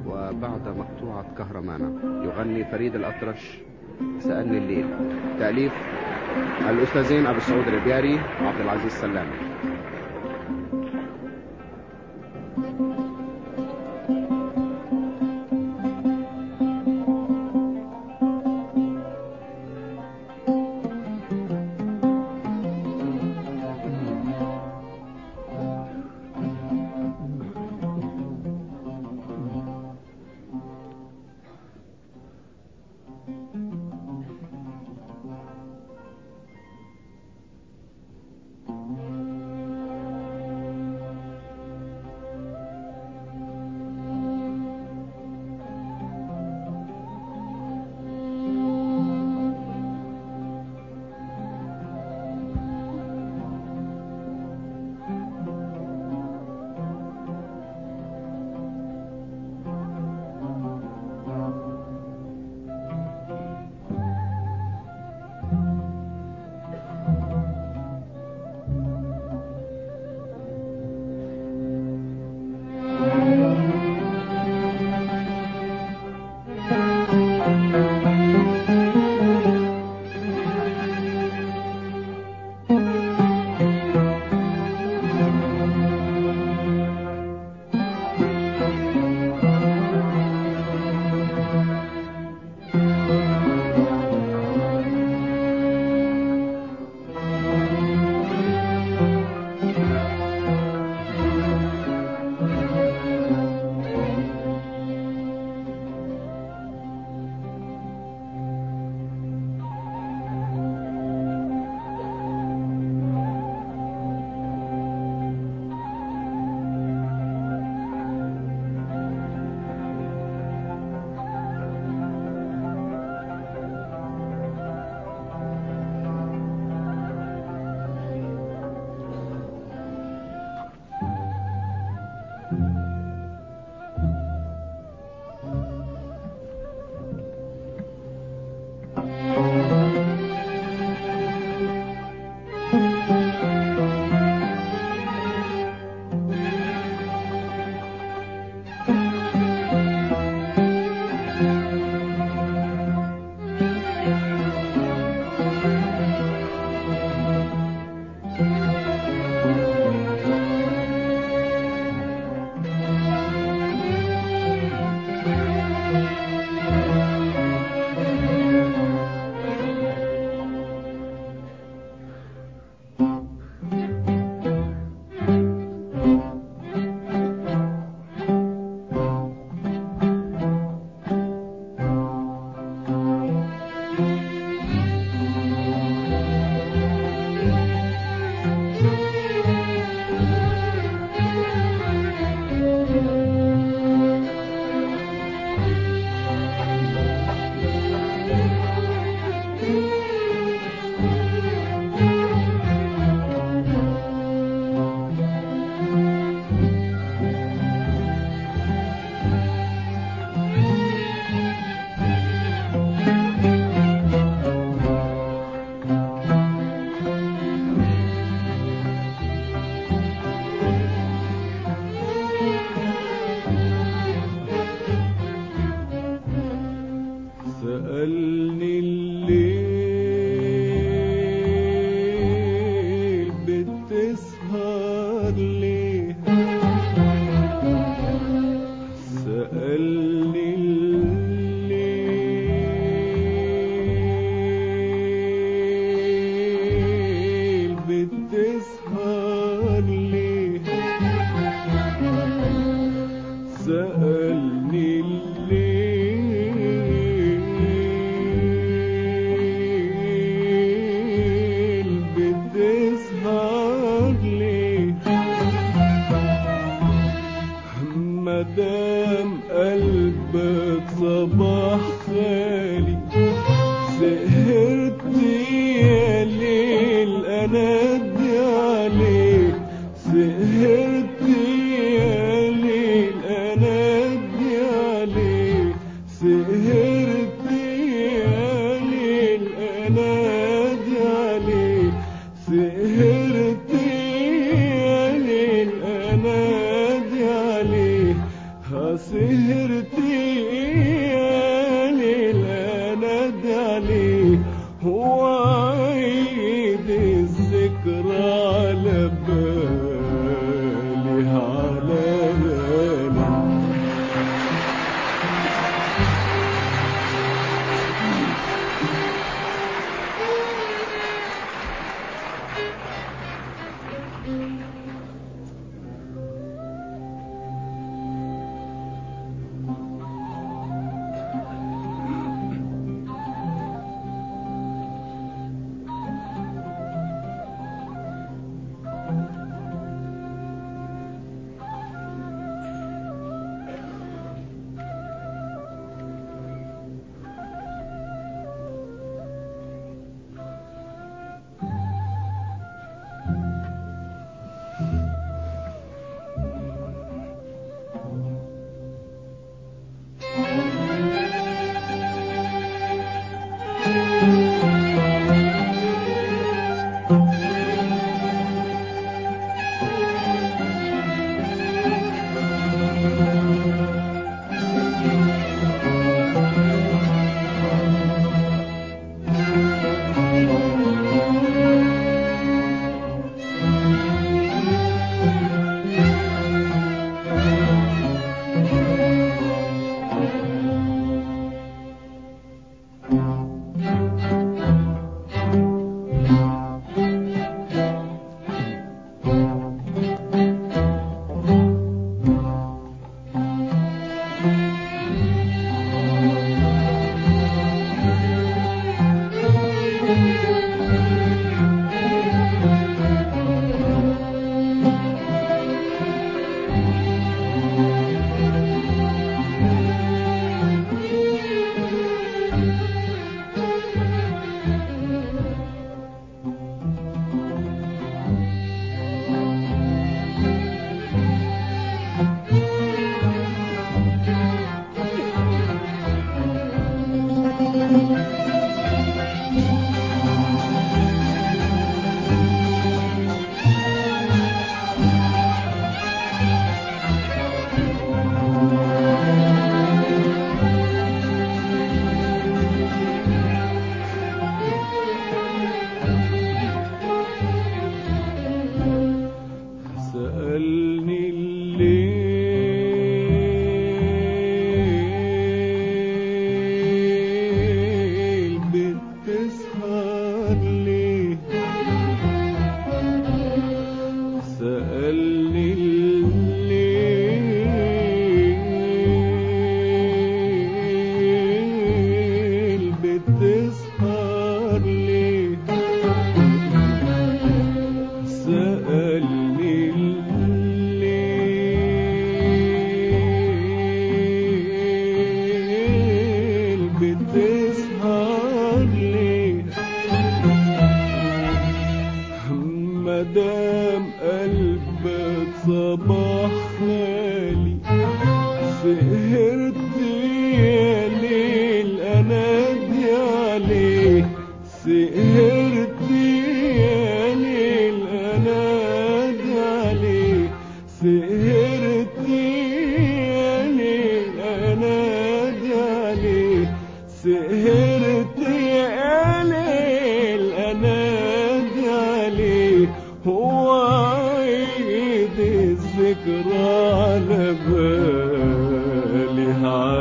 Speaker 1: وبعد مقطوعة كهرمانة يغني فريد الأطرش سألني الليل تأليف الأستاذين أبو السعود الربياري وعبد العزيز سلامي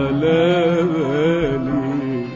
Speaker 2: على بالي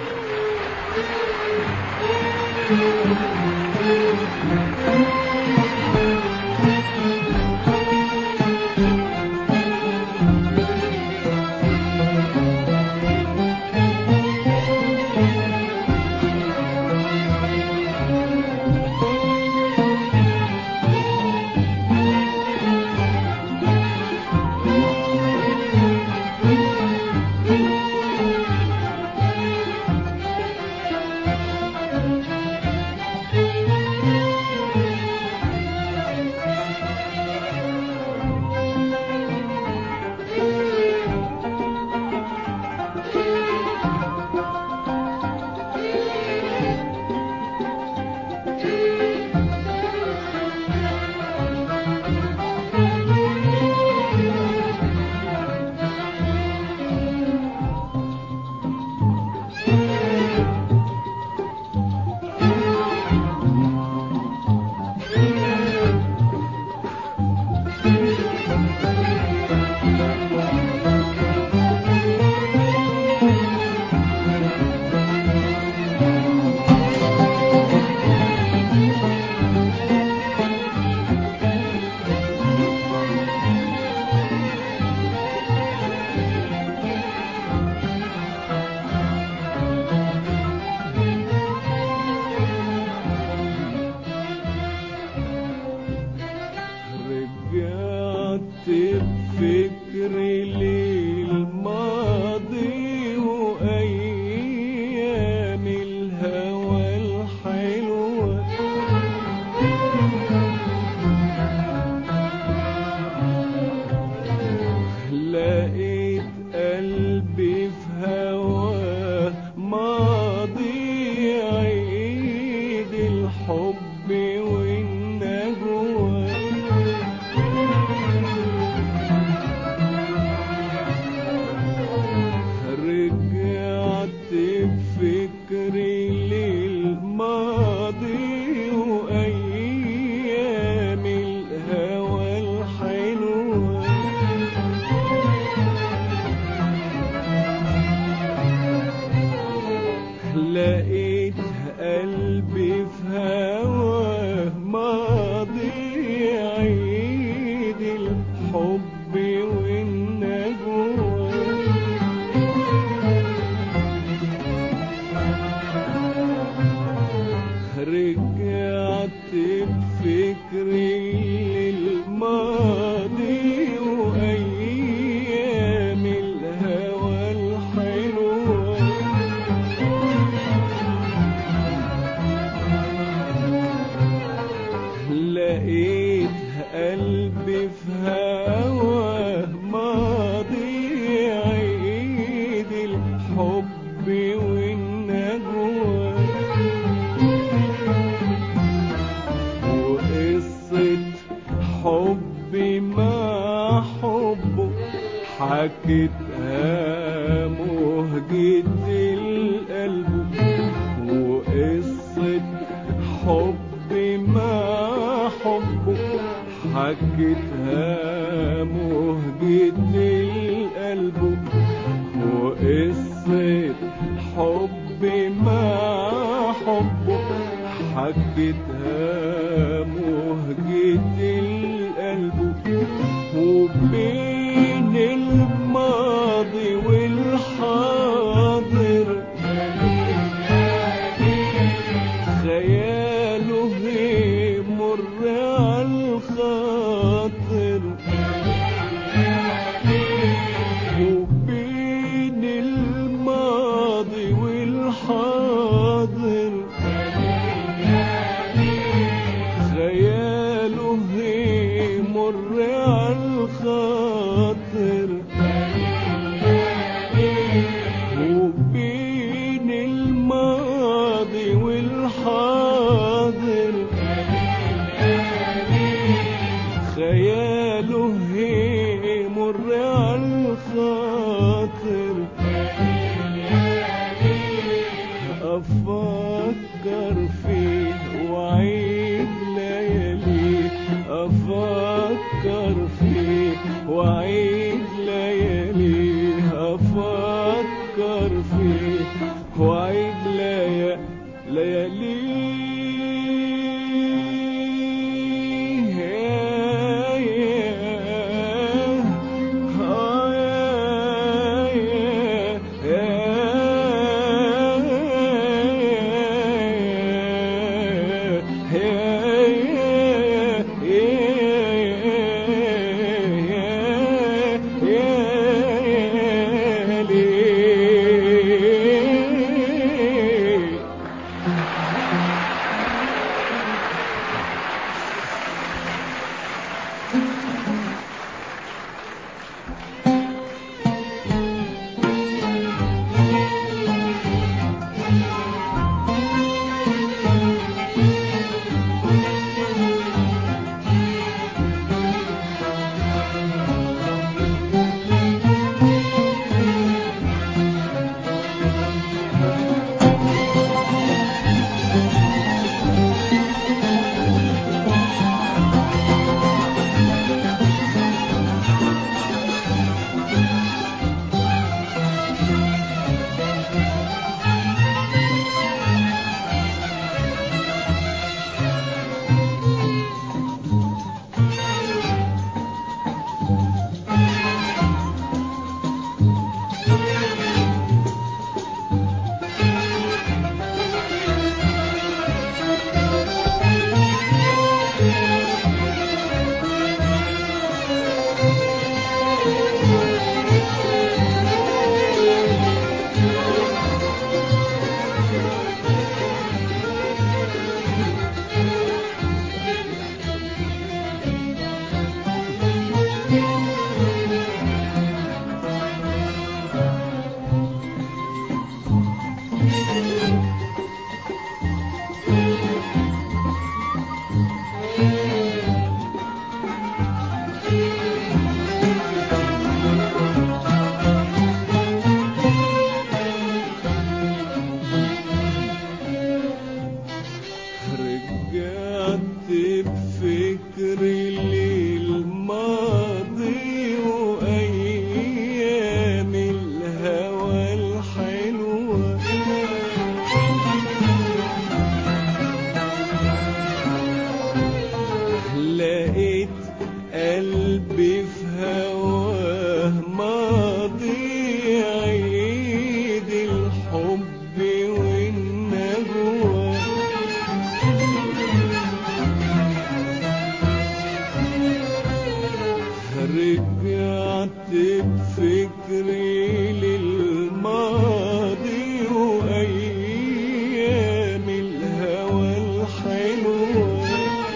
Speaker 2: رجعت بفكري للماضي وأيام الهوى الحلوة لقيت قلبي في هواه ماضي عيد الحب والنجوى رجعت بفكري للماضي وأيام الهوى الحلوة لقيت قلبي في هواه ماضي عيد الحب والنجوى رجعت بفكري للماضي وأيام الهوى الحلوة لقيت قلبي في هواه ماضي عيد الحب والنجوى وقصة حبي مع حبه حكيتها مهجة القلب وقصة حبي مع حبه حكيتها مهجة القلب وقصة حبي مع حبه حكيتها مهجة القلب وبين الماضي والحاضر خياله يمر على الخاطر وبين الماضي والحاضر أفكر فيه وأعيد ليا ليالي رجعت بفكري للماضي وأيام الهوى الحلوة لقيت قلبي في هواه ماضي عيد الحب والنجوى رجعت بفكري للماضي وأيام الهوى الحلوة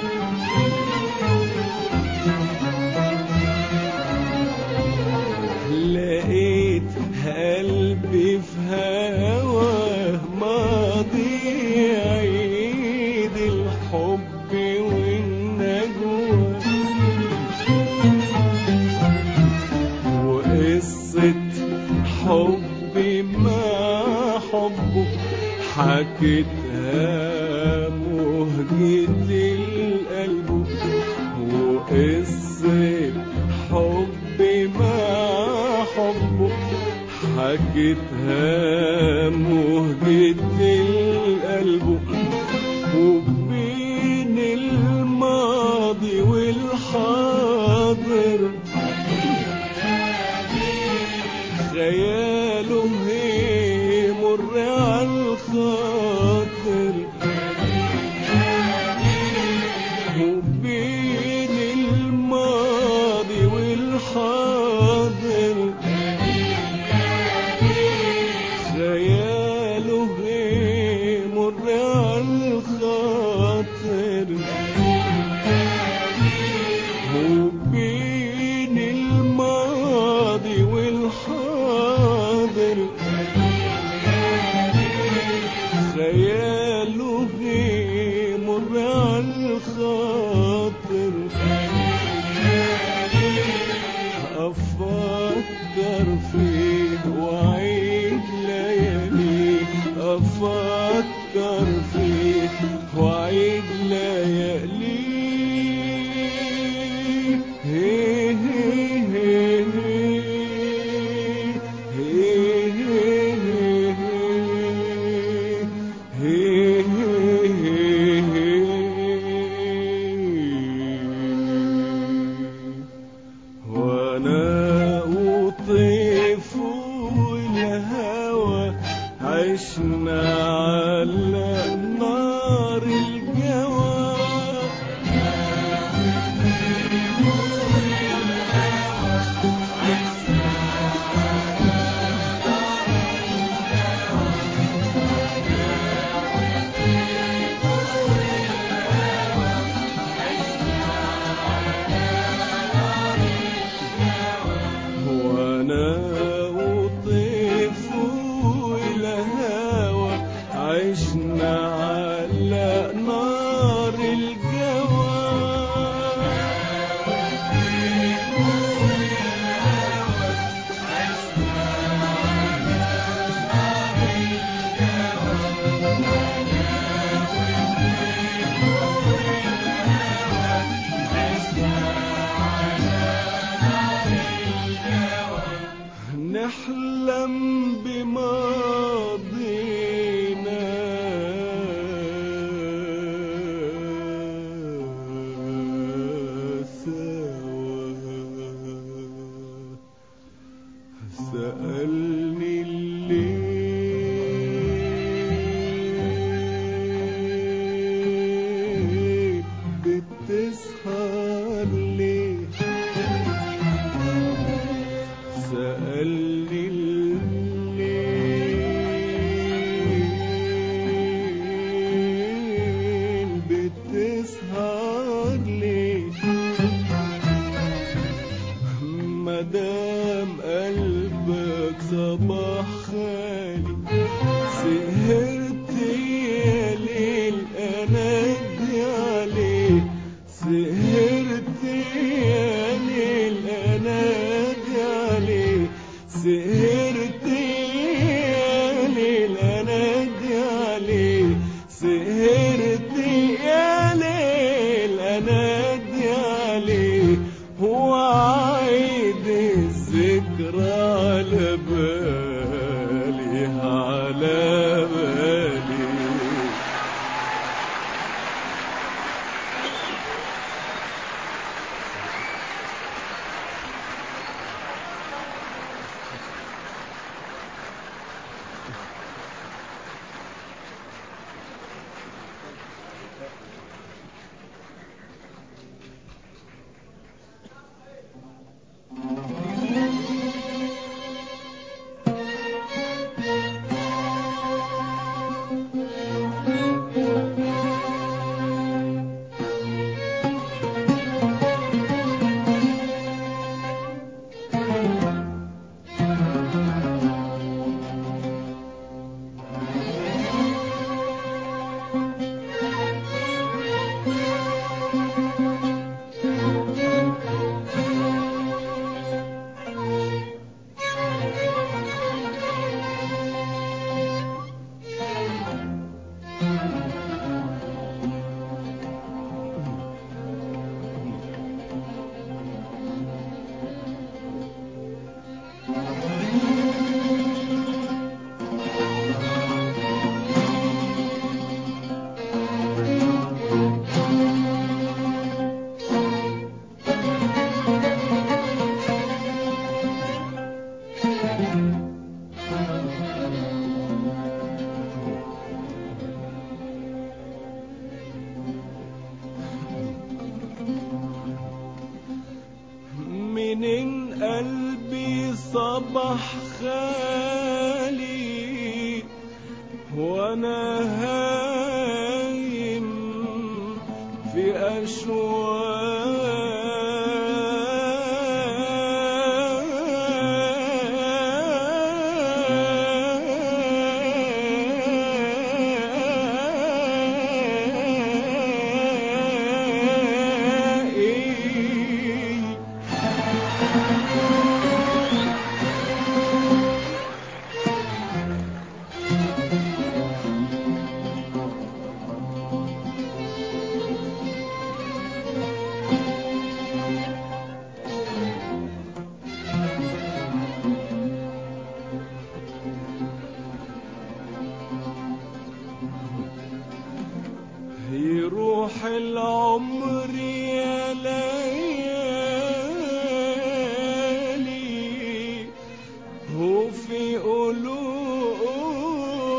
Speaker 2: لقيت قلبي في هواه ماضي عيد الحب والنجوى وقصة حبي مع حبه حكيتها مهجة القلب وقصة حبي مع حبه حكيتها مهجة القلب وبين الماضي والحاضر خياله يمر على الخاطر وبين الماضي والحاضر خياله يمر على الخاطر وبين الماضي والحاضر خياله يمر على الخاطر أفكر فيه وأعيد ليالي أفكر فيه وأعيد ليالي هي هي هي هي هي عشنا على نار الجوى وانا وطيف الهوى عشنا على نار الجوى نحلم بماضينا سوا سألني الليل بتسهر ليه سألني الليل بتسهر ليه مدام قلبك صباح خالي سهرت يا ليل انادي عليك سهرت يا ليل انادي عليك سهرت يا ليل انادي عليك سهرت يا ليل انادي عليك هو عيد الذكرى على بالي على بالي منين قلبي صبح خالي وانا هايم في أشواقي يروح العمر يا ليالي وفي قلوب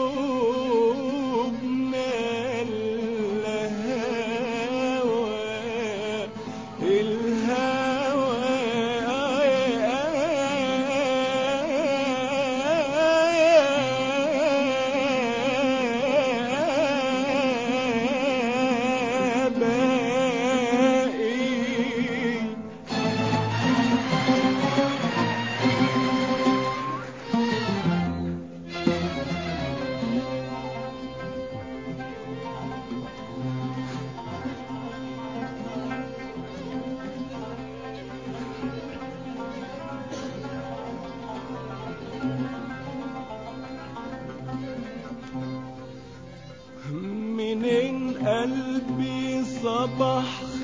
Speaker 2: منين قلبي صبح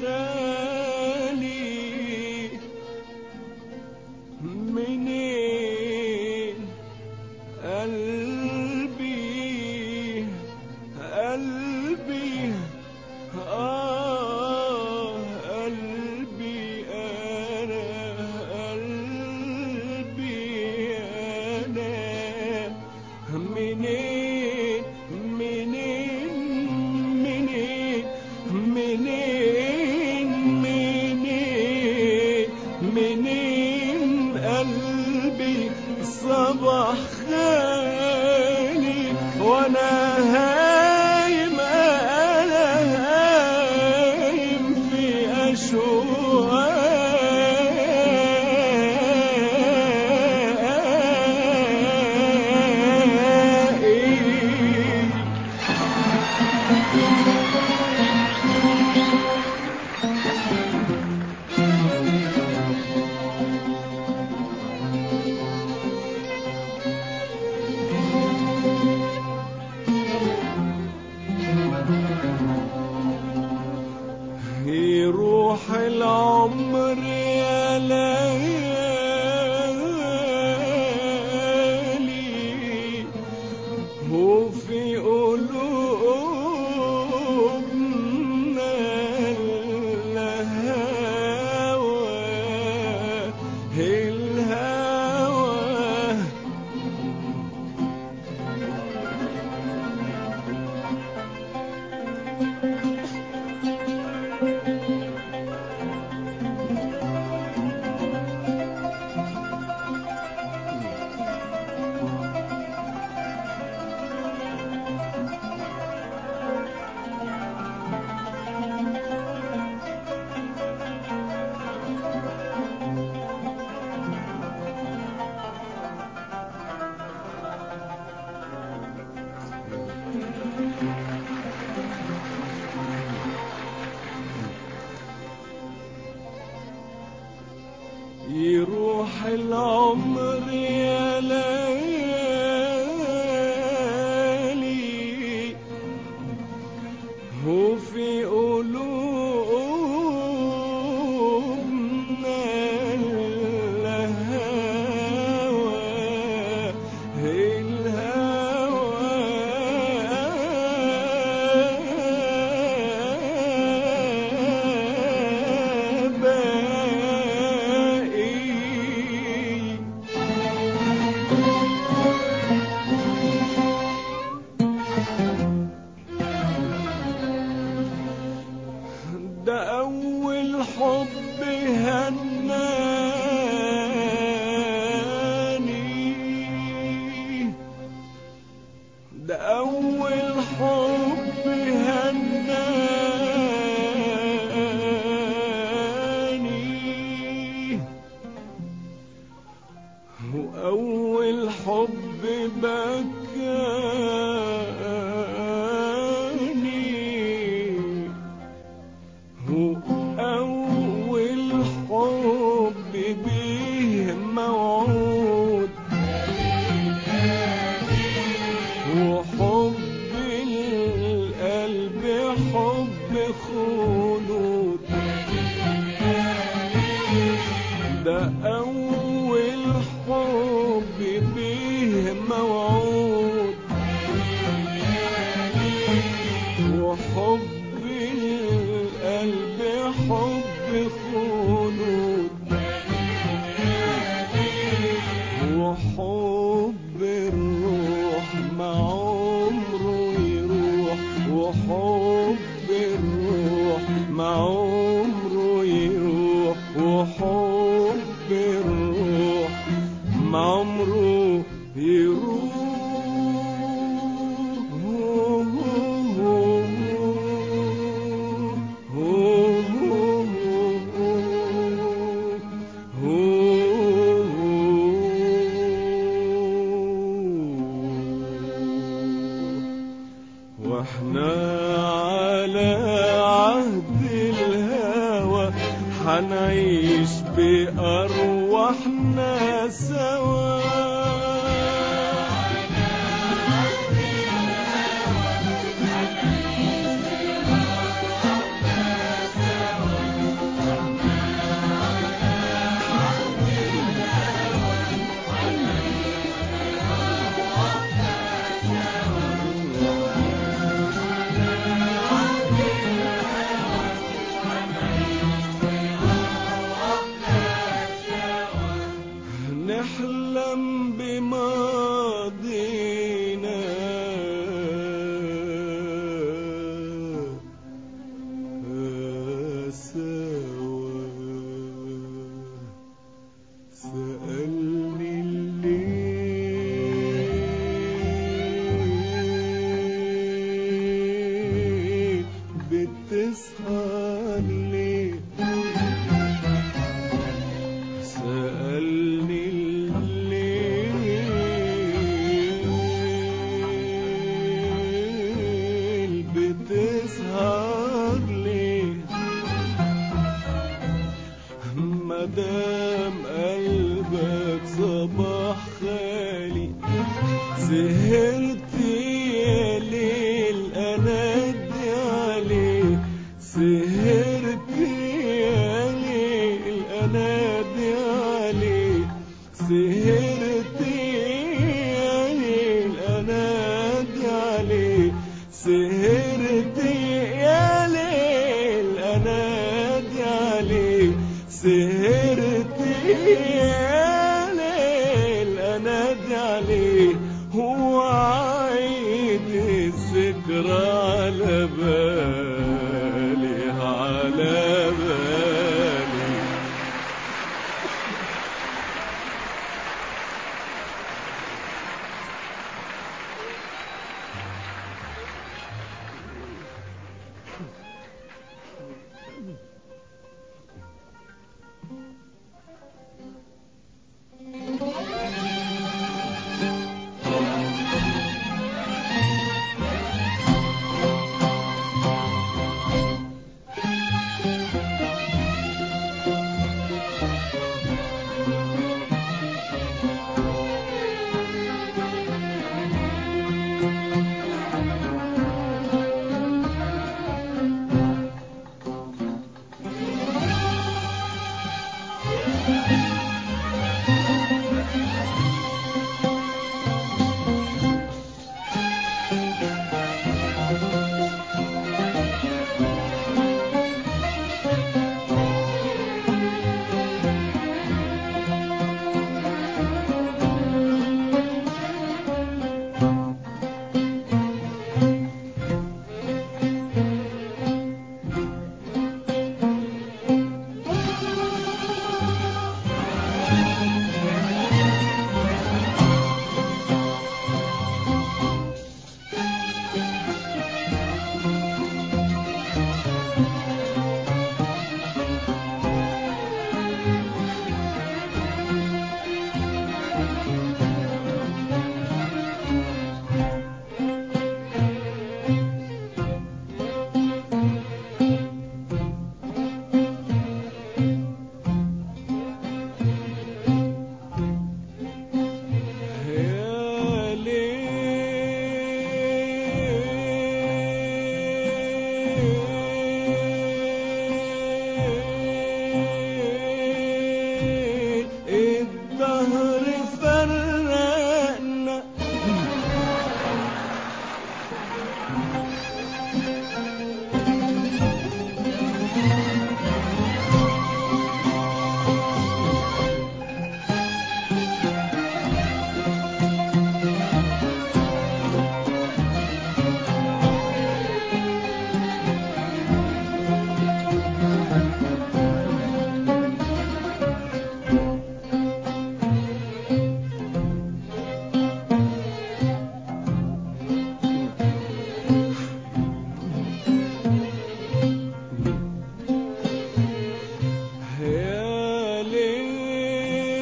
Speaker 2: خالي منين قلبي قلبي آه قلبي أنا قلبي أنا منين منين منين منين منين منين قلبي صبح خالي وانا هايم انا هايم في اشواقي يروح العمر يا ليالي وفي قلوبنا الهوى الهوى يروح العمر يا ليالي وفي قلوبنا الهوى الهوى باقي ده أول حب هناني ده أول حب هناني وأول حب بكاني هو أول حب بيه موعود وحب القلب حب خلود ده أول حب بيه موعود وحب القلب حب خلود وحب الروح مع عمره يروح وحب الروح مع عمره يروح وحب الروح مع عمره واحنا على عهد الهوى حنعيش بأرواحنا سوا سهرت يا ليل انادي عليك سهرت يا ليل انادي عليك سهرت يا ليل انادي عليك سهرت يا ليل انادي عليك سهرت يا ليل انادي عليك هو عيد الذكرى على بالي على بالي يا ليل الدهر فرقنا يا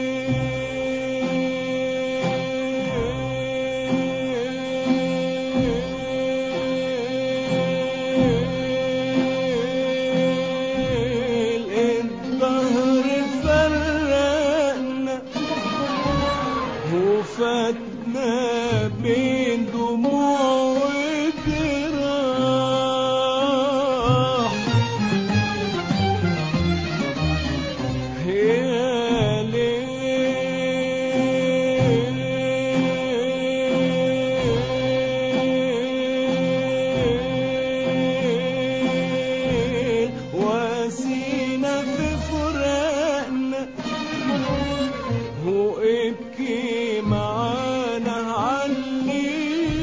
Speaker 2: ليل الدهر فرقنا وفاتنا بين دموع وجراح يا ليل واسينا في فراقنا وابكي معانا علي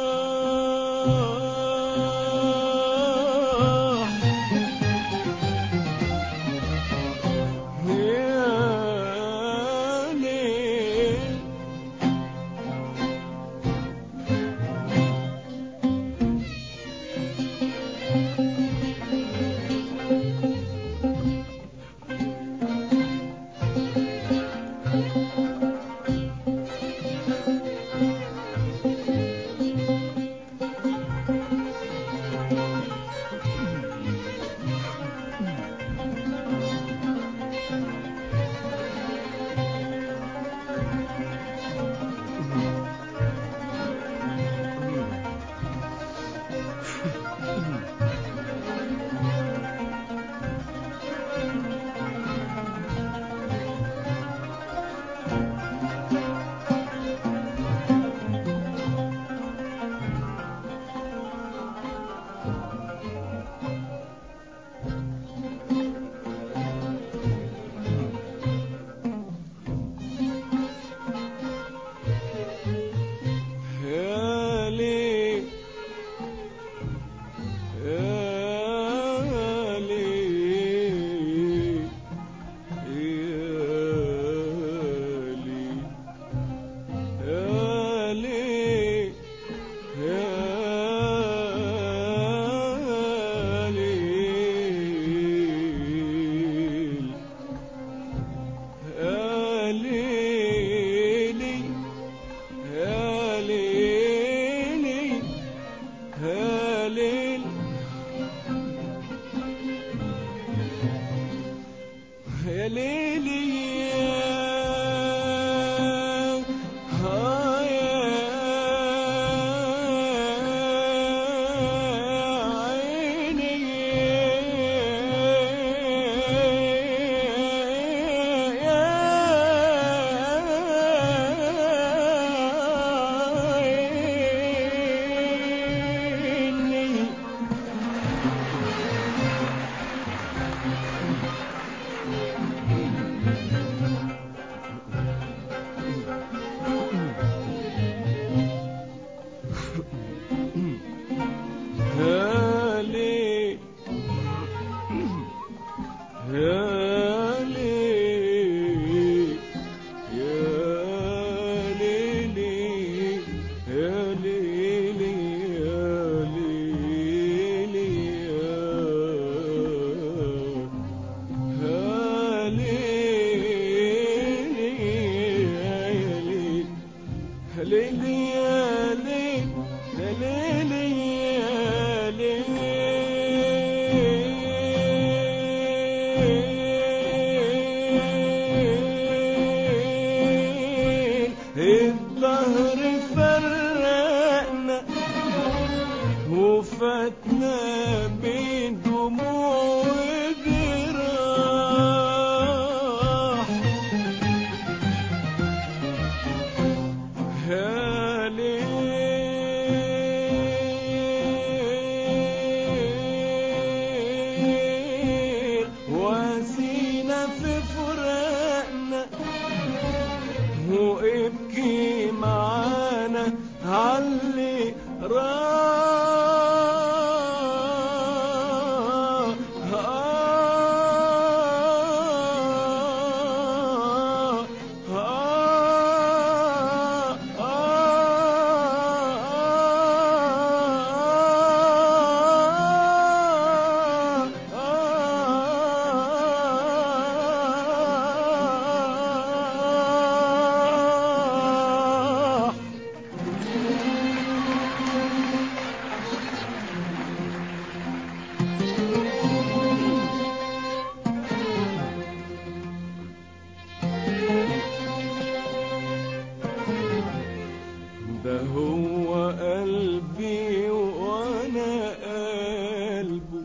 Speaker 2: ده هو قلبي وانا قلبه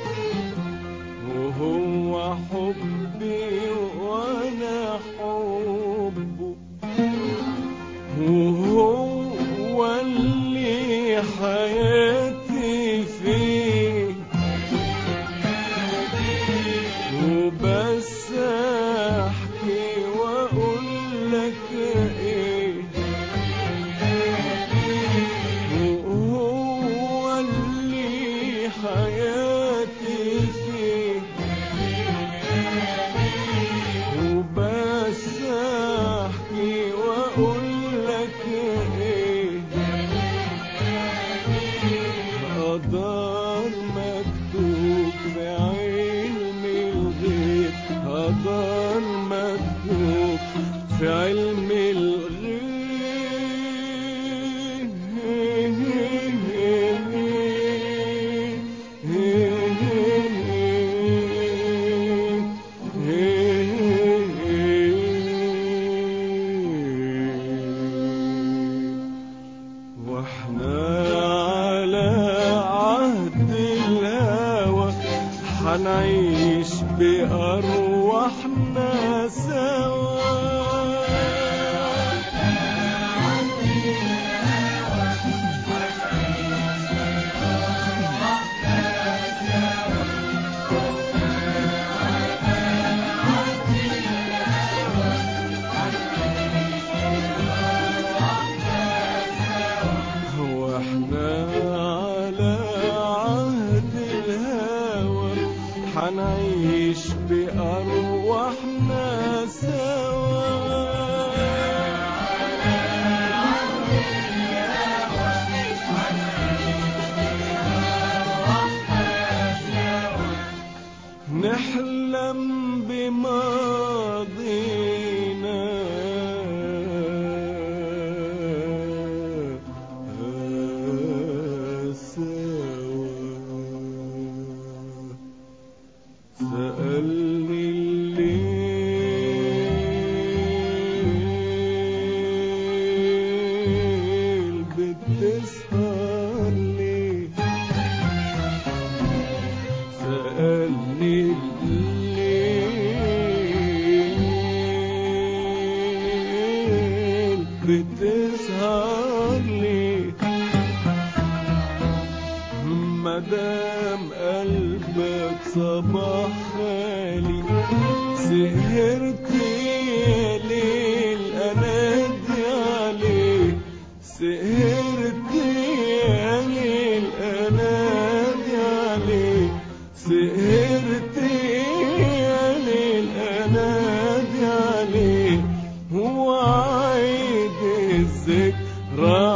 Speaker 2: وهو حبي وانا حبه وهو اللي حياتي فيه وبس احكي واقول لك ايه وهو اللي حياتي فيه وبس احكي واقول لك ايه قدر مكتوب في علم الغيب قدر مكتوب في علم الغيب واحنا على عهد الهوى حنعيش بأرواحنا سوا واحنا على عهد الهوى حنعيش بأرواحنا سوا نحلم بماضينا سوا سألني الليل بتسهر ليه سألني الليل بتسهر ليه مدام قلبك صباح خالي سهرت يا ليل انادي عليه سهرت يا ليل انادي عليه سهرت يا ليل انادي عليه هو عيد الذكرى